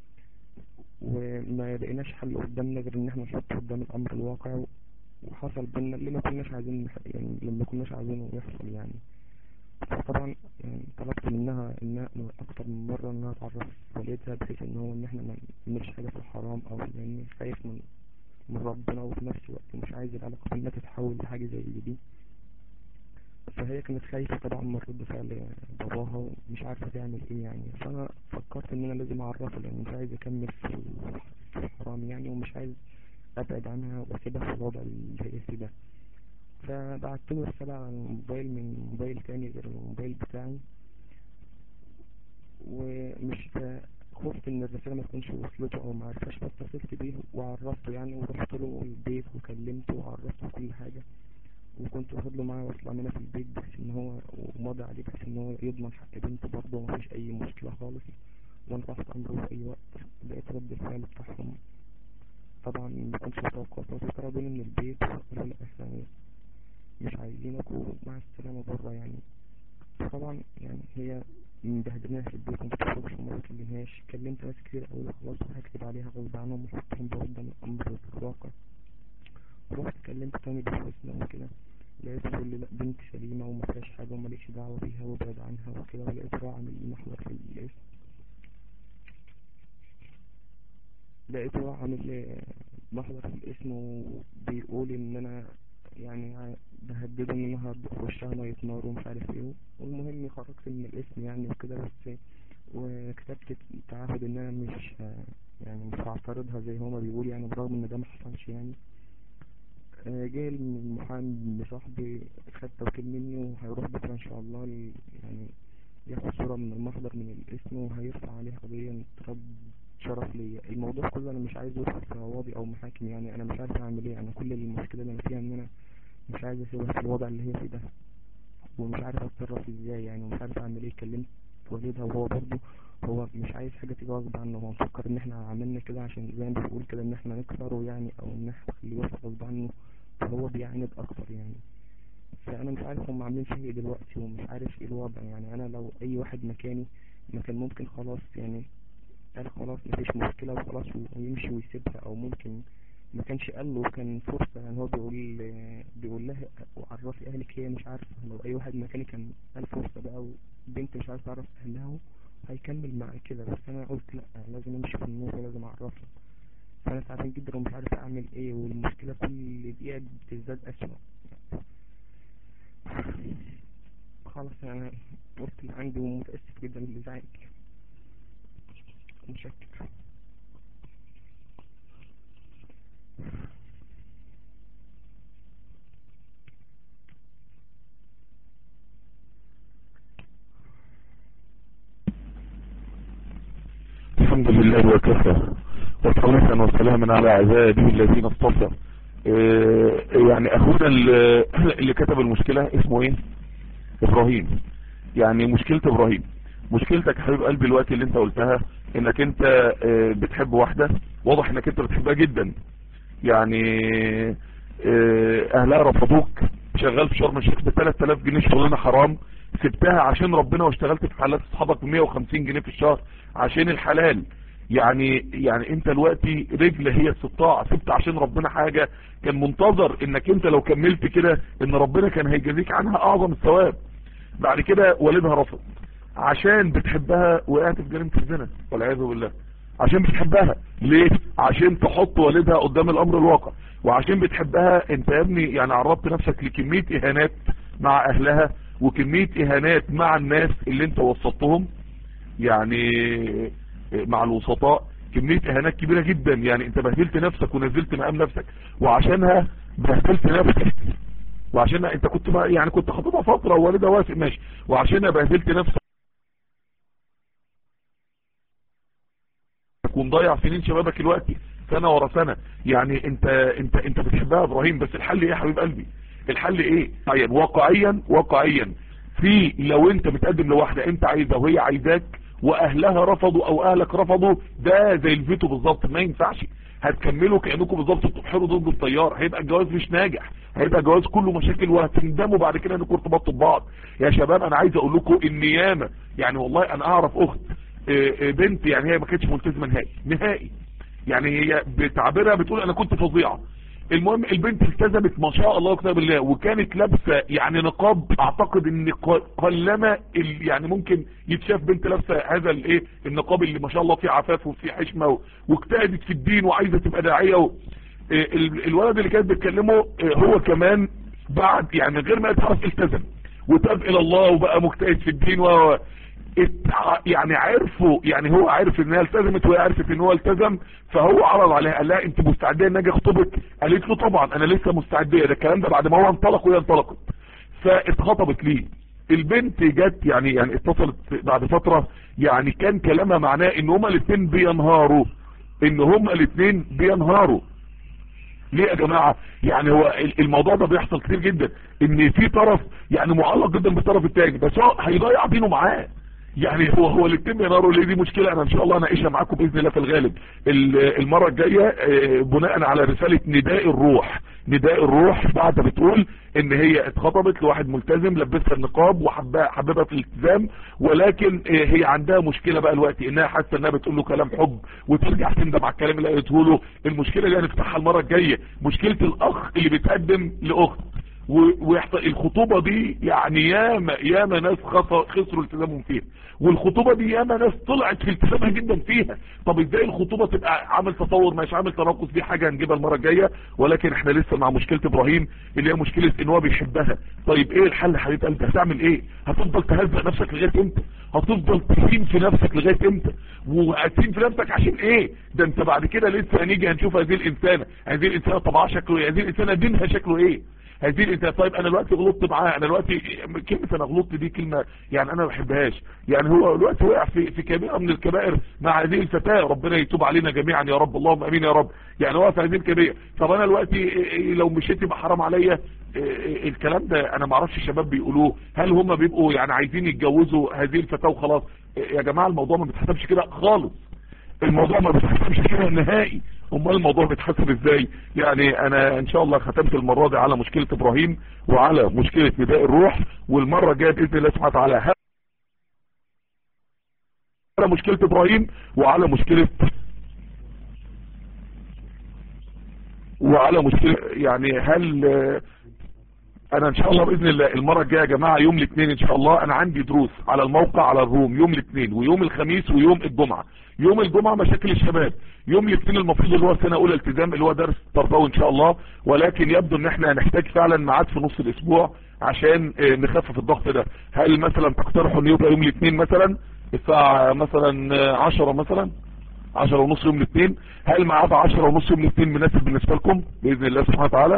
وما لقيناش حل قدامنا غير ان احنا نحط قدام الامر الواقع وحصل بينا اللي ما كناش عايزين يعني اللي ما كناش عايزينه يحصل يعني فطبعا يعني طلبت منها انها اكتر من مرة انها تعرف والدها بحيث ان هو ان احنا ما نعملش حاجة في الحرام او لاني خايف من من ربنا وفي نفس الوقت مش عايز العلاقة بينا تتحول لحاجة زي دي فهي كانت خايفة طبعا من رد فعل باباها ومش عارفة تعمل ايه يعني فانا فكرت ان انا لازم اعرفها لان مش عايز اكمل في الحرام يعني ومش عايز ابعد عنها واسيبها في الوضع اللي هي فيه ده فبعت له رسالة على الموبايل من موبايل تاني غير الموبايل بتاعي ومش خفت ان الرسالة ما تكونش وصلته او ما عرفهاش فاتصلت بيه وعرفته يعني ورحت له البيت وكلمته وعرفته كل حاجة وكنت واخد له معايا واطلع منها في البيت بحيث ان هو وماضي عليه بحيث ان هو يضمن حق بنته برضه ومفيش اي مشكلة خالص وانا تحت امره في اي وقت لقيت رد الفعل بتاعهم طبعا ما كنتش متوقع كنت طردوني من البيت وقالوا لا احنا مش عايزينك ومع السلامة بره يعني طبعا يعني هي مبهدلناها في البيت وما بتخرجش وما بتكلمهاش كلمت ناس كتير قوي خلاص وهكتب عليها غصب عنهم وحطهم قدام الامر الواقع رحت كلمت تاني بالحسنى وكده لقيت بيقول لي لا بنت سليمة وما فيهاش حاجة ومالكش دعوة بيها وابعد عنها وكده ولقيت هو عامل لي محضر في الاسم لقيت هو عامل لي محضر في الاسم وبيقول ان انا يعني بهدده ان انا هرد في وشها مية نار ومش عارف ايه والمهم خرجت من الاسم يعني وكده بس وكتبت تعهد ان انا مش يعني مش هعترضها زي هما بيقول يعني برغم ان ده ما حصلش يعني جاي المحامي بصاحبي خد توكيل مني وهيروح بكرة ان شاء الله يعني ياخد صورة من المحضر من الاسم وهيرفع عليه قضية رد شرف ليا الموضوع كله انا مش عايز ادخل في قواضي او محاكم يعني انا مش عارف اعمل ايه انا كل المشكلة اللي انا فيها ان انا مش عايز اسيبها في الوضع اللي هي فيه ده ومش عارف اتصرف ازاي يعني ومش عارف اعمل ايه كلمت والدها وهو برضه هو مش عايز حاجة تيجي غصب عنه هو مفكر ان احنا عملنا كده عشان زي ما بيقول كده ان احنا نكسره يعني او ان احنا نخليه يوافق غصب عنه فهو بيعاند اكتر يعني فانا مش عارف هم عاملين فيه ايه دلوقتي ومش عارف ايه الوضع يعني انا لو اي واحد مكاني ما كان ممكن خلاص يعني قال خلاص مفيش مشكلة وخلاص ويمشي ويسيبها او ممكن ما كانش قال له كان فرصة يعني هو بيقول بيقول لها وعرفي اهلك هي مش عارفة لو اي واحد مكاني كان قال فرصة بقى وبنت مش عارفة تعرف اهلها هيكمل مع كده بس انا قلت لا لازم امشي في النور ولازم اعرفها فانا تعبان جدا ومش عارف اعمل ايه والمشكلة كل دقيقة بتزداد اسوأ خلاص انا قلت اللي عندي ومتأسف جدا للازعاج مشكر الحمد لله وكفى وصلاة وسلاما على عباده الذين اصطفى اه يعني اخونا اللي كتب المشكلة اسمه ايه ابراهيم يعني مشكلة ابراهيم مشكلتك حبيب قلبي الوقت اللي انت قلتها انك انت اه بتحب واحدة واضح انك انت بتحبها جدا يعني اه اهلها رفضوك شغال في شرم الشيخ ب 3000 جنيه شغلانه حرام سبتها عشان ربنا واشتغلت في حالات اصحابك ب 150 جنيه في الشهر عشان الحلال يعني يعني انت دلوقتي رجل هي استطاع سبت عشان ربنا حاجة كان منتظر انك انت لو كملت كده ان ربنا كان هيجازيك عنها اعظم الثواب بعد كده والدها رفض عشان بتحبها وقعت في جريمه الزنا والعياذ بالله عشان بتحبها ليه عشان تحط والدها قدام الامر الواقع وعشان بتحبها انت يا ابني يعني عرضت نفسك لكميه اهانات مع اهلها وكميه اهانات مع الناس اللي انت وسطتهم يعني مع الوسطاء كمية اهانات كبيرة جدا يعني انت بهدلت نفسك ونزلت مقام نفسك وعشانها بهدلت نفسك وعشان انت كنت ما يعني كنت خطيبها فترة ووالدها وافق ماشي وعشانها بهدلت نفسك ومضيع سنين شبابك دلوقتي سنة ورا سنة يعني انت انت انت بتحبها يا ابراهيم بس الحل ايه يا حبيب قلبي الحل ايه طيب واقعيا واقعيا في لو انت متقدم لواحدة انت عايزها وهي عايزاك واهلها رفضوا او اهلك رفضوا ده زي الفيتو بالظبط ما ينفعش هتكملوا كانكم بالظبط بتبحروا ضد التيار هيبقى الجواز مش ناجح هيبقى الجواز كله مشاكل وهتندموا بعد كده انكم ارتبطتوا ببعض يا شباب انا عايز اقول لكم ان ياما يعني والله انا اعرف اخت بنت يعني هي ما كانتش ملتزمه نهائي نهائي يعني هي بتعبيرها بتقول انا كنت فظيعه المهم البنت التزمت ما شاء الله وكتاب الله وكانت لابسه يعني نقاب اعتقد ان قلما يعني ممكن يتشاف بنت لابسه هذا الايه النقاب اللي ما شاء الله فيه عفاف وفيه حشمه واجتهدت في الدين وعايزه تبقى داعيه و... الولد اللي كانت بتكلمه هو كمان بعد يعني غير ما يتعرف التزم وتاب الى الله وبقى مجتهد في الدين و يعني عرفوا يعني هو عارف انها التزمت وهي عرفت ان هو التزم فهو عرض عليها قال لها انت مستعديه ان اجي اخطبك قالت له طبعا انا لسه مستعديه ده الكلام ده بعد ما هو انطلق وهي انطلقت فاتخطبت ليه البنت جت يعني يعني اتصلت بعد فتره يعني كان كلامها معناه ان هما الاثنين بينهاروا ان هما الاثنين بينهاروا ليه يا جماعة يعني هو الموضوع ده بيحصل كتير جدا ان في طرف يعني معلق جدا بالطرف التاني بس هو هيضيع دينه معاه يعني هو هو الاثنين بيناروا ليه دي مشكلة انا ان شاء الله اناقشها معاكم باذن الله في الغالب المرة الجاية بناء على رسالة نداء الروح نداء الروح بعد بتقول ان هي اتخطبت لواحد ملتزم لبسها النقاب وحبها حببها في الالتزام ولكن هي عندها مشكلة بقى الوقت انها حاسه انها بتقول له كلام حب وترجع تندم على الكلام اللي قالته له المشكلة دي هنفتحها المرة الجاية مشكلة الاخ اللي بيتقدم لاخت ويحصل الخطوبة دي يعني ياما ياما ناس خسروا التزامهم فيها والخطوبة دي ياما ناس طلعت في التزامها جدا فيها طب ازاي الخطوبة تبقى عامل تطور مش عامل تناقص دي حاجة هنجيبها المرة الجاية ولكن احنا لسه مع مشكلة ابراهيم اللي هي مشكلة ان هو بيحبها طيب ايه الحل حبيب قلبي هتعمل ايه هتفضل تهزق نفسك لغاية امتى هتفضل تهين في نفسك لغاية امتى وهتهين في نفسك عشان ايه ده انت بعد كده لسه هنيجي هنشوف هذه الانسانة هذه الانسانة طبعها شكله ايه هذه الانسانة دينها شكله ايه هذه الانسان طيب انا دلوقتي غلطت معاه انا دلوقتي كلمه انا غلطت دي كلمه يعني انا ما بحبهاش يعني هو دلوقتي وقع في في كبيره من الكبائر مع هذه الفتاه ربنا يتوب علينا جميعا يا رب اللهم امين يا رب يعني هو في هذه الكبيره طب انا دلوقتي لو مشيت يبقى حرام عليا الكلام ده انا ما اعرفش الشباب بيقولوه هل هم بيبقوا يعني عايزين يتجوزوا هذه الفتاه وخلاص يا جماعه الموضوع ما بيتحسبش كده خالص الموضوع ما بيتحسبش كده نهائي امال الموضوع بيتحسب ازاي يعني انا ان شاء الله ختمت المرة دي على مشكلة ابراهيم وعلى مشكلة نداء الروح والمرة الجايه باذن الله سبحانه وتعالى على مشكلة ابراهيم وعلى مشكلة وعلى مشكلة يعني هل انا ان شاء الله باذن الله المره الجايه يا جماعه يوم الاثنين ان شاء الله انا عندي دروس على الموقع على الروم يوم الاثنين ويوم الخميس ويوم الجمعه يوم الجمعه مشاكل الشباب يوم الاثنين المفروض اللي هو سنه اولى التزام اللي هو درس تربوي ان شاء الله ولكن يبدو ان احنا هنحتاج فعلا ميعاد في نص الاسبوع عشان نخفف الضغط ده هل مثلا تقترحوا ان يبقى يوم الاثنين مثلا الساعه مثلا 10 مثلا 10 ونص يوم الاثنين هل ميعاد 10 ونص يوم الاثنين مناسب بالنسبه لكم باذن الله سبحانه وتعالى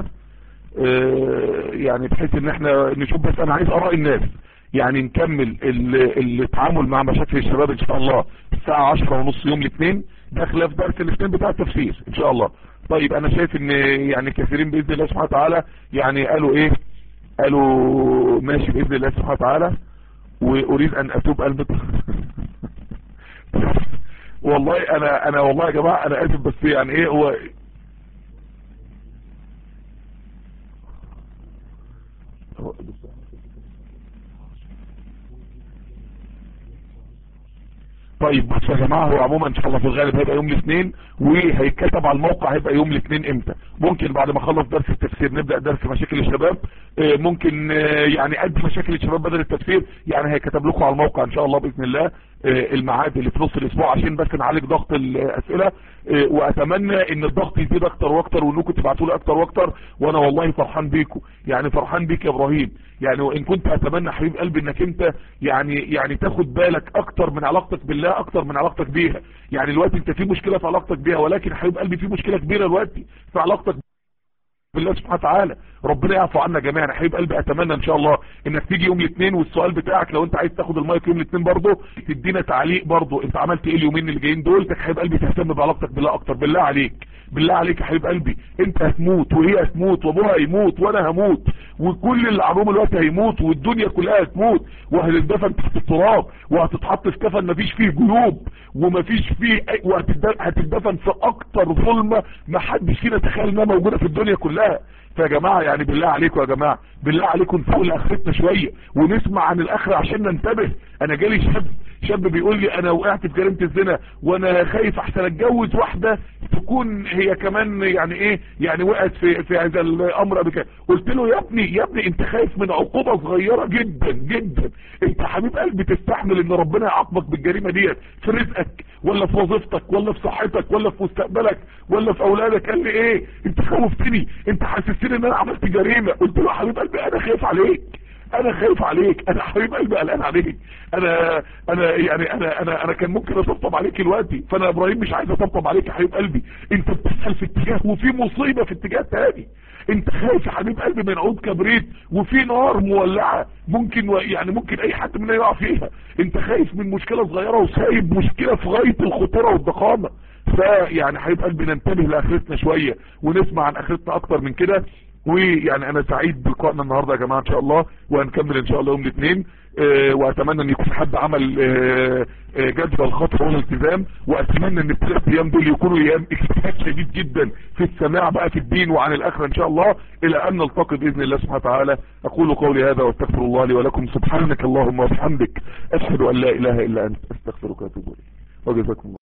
يعني بحيث ان احنا نشوف بس انا عايز اراء الناس يعني نكمل التعامل مع مشاكل الشباب ان شاء الله الساعة عشرة ونص يوم الاثنين ده خلاف درس الاثنين بتاع التفسير ان شاء الله طيب انا شايف ان يعني كثيرين باذن الله سبحانه وتعالى يعني قالوا ايه قالوا ماشي باذن الله سبحانه وتعالى واريد ان اتوب قلبك والله انا انا والله يا جماعة انا اسف بس يعني ايه هو طيب بصوا يا جماعه هو عموما ان شاء الله في الغالب هيبقى يوم الاثنين وهيتكتب على الموقع هيبقى يوم الاثنين امتى ممكن بعد ما اخلص درس التفسير نبدا درس مشاكل الشباب آه، ممكن آه، يعني قد مشاكل الشباب بدل التفسير يعني هيكتب لكم على الموقع ان شاء الله باذن الله آه، الميعاد اللي في نص الاسبوع عشان بس نعالج ضغط الاسئله آه، واتمنى ان الضغط يزيد اكتر واكتر وانكم تبعتوا لي اكتر واكتر وانا والله فرحان بيكم يعني فرحان بيك يا ابراهيم يعني وان كنت اتمنى حبيب قلبي انك انت يعني يعني تاخد بالك اكتر من علاقتك بالله اكتر من علاقتك بيها يعني دلوقتي انت في مشكله في علاقتك بيها ولكن حبيب قلبي في مشكله كبيره دلوقتي في علاقتك بالله سبحانه وتعالى ربنا يعفو عنا جميعا يا حبيب قلبي اتمنى ان شاء الله انك تيجي يوم الاثنين والسؤال بتاعك لو انت عايز تاخد المايك يوم الاثنين برضه تدينا تعليق برضه انت عملت ايه اليومين اللي جايين دول يا حبيب قلبي تهتم بعلاقتك بالله اكتر بالله عليك بالله عليك يا حبيب قلبي انت هتموت وهي هتموت وابوها هيموت وانا هموت وكل اللي عموم الوقت هيموت والدنيا كلها هتموت وهتدفن تحت التراب وهتتحط في كفن مفيش فيه جيوب ومفيش فيه أي- وهتد- هتدفن في اكتر ظلمه ما حدش فينا تخيل انها موجوده في الدنيا كلها فيا جماعه يعني بالله عليكم يا جماعه بالله عليكم نفوق لاخرتنا شويه ونسمع عن الاخره عشان ننتبه انا جالي شاب شاب بيقول لي انا وقعت في جريمه الزنا وانا خايف احسن اتجوز واحده تكون هي كمان يعني ايه يعني وقعت في في هذا الامر قبل كده قلت له يا ابني يا ابني انت خايف من عقوبه صغيره جدا جدا انت حبيب قلبي تستحمل ان ربنا يعاقبك بالجريمه ديت في رزقك ولا في وظيفتك ولا في صحتك ولا في مستقبلك ولا في اولادك قال لي ايه انت خوفتني انت حسستني ان انا عملت جريمه قلت له يا حبيب قلبي انا خايف عليك انا خايف عليك انا حبيب قلبي قلقان عليك انا انا يعني انا انا انا كان ممكن اطبطب عليك دلوقتي فانا يا ابراهيم مش عايز اطبطب عليك يا حبيب قلبي انت بتسال في اتجاه وفي مصيبه في اتجاه تاني انت خايف يا حبيب قلبي من عود كبريت وفي نار مولعه ممكن و... يعني ممكن اي حد منا يقع فيها انت خايف من مشكله صغيره وسايب مشكله في غايه الخطوره والضخامه فيعني حبيب قلبي ننتبه لاخرتنا شويه ونسمع عن اخرتنا اكتر من كده ويعني انا سعيد بلقائنا النهارده يا جماعه ان شاء الله وهنكمل ان شاء الله يوم الاثنين آه، واتمنى ان يكون حد عمل آه، آه، جدول خطر ولا التزام واتمنى ان الثلاث ايام دول يكونوا ايام اجتهاد شديد جدا في السماع بقى في الدين وعن الاخره ان شاء الله الى ان نلتقي باذن الله سبحانه وتعالى اقول قولي هذا واستغفر الله لي ولكم سبحانك اللهم وبحمدك اشهد ان لا اله الا انت استغفرك واتوب اليك وجزاكم الله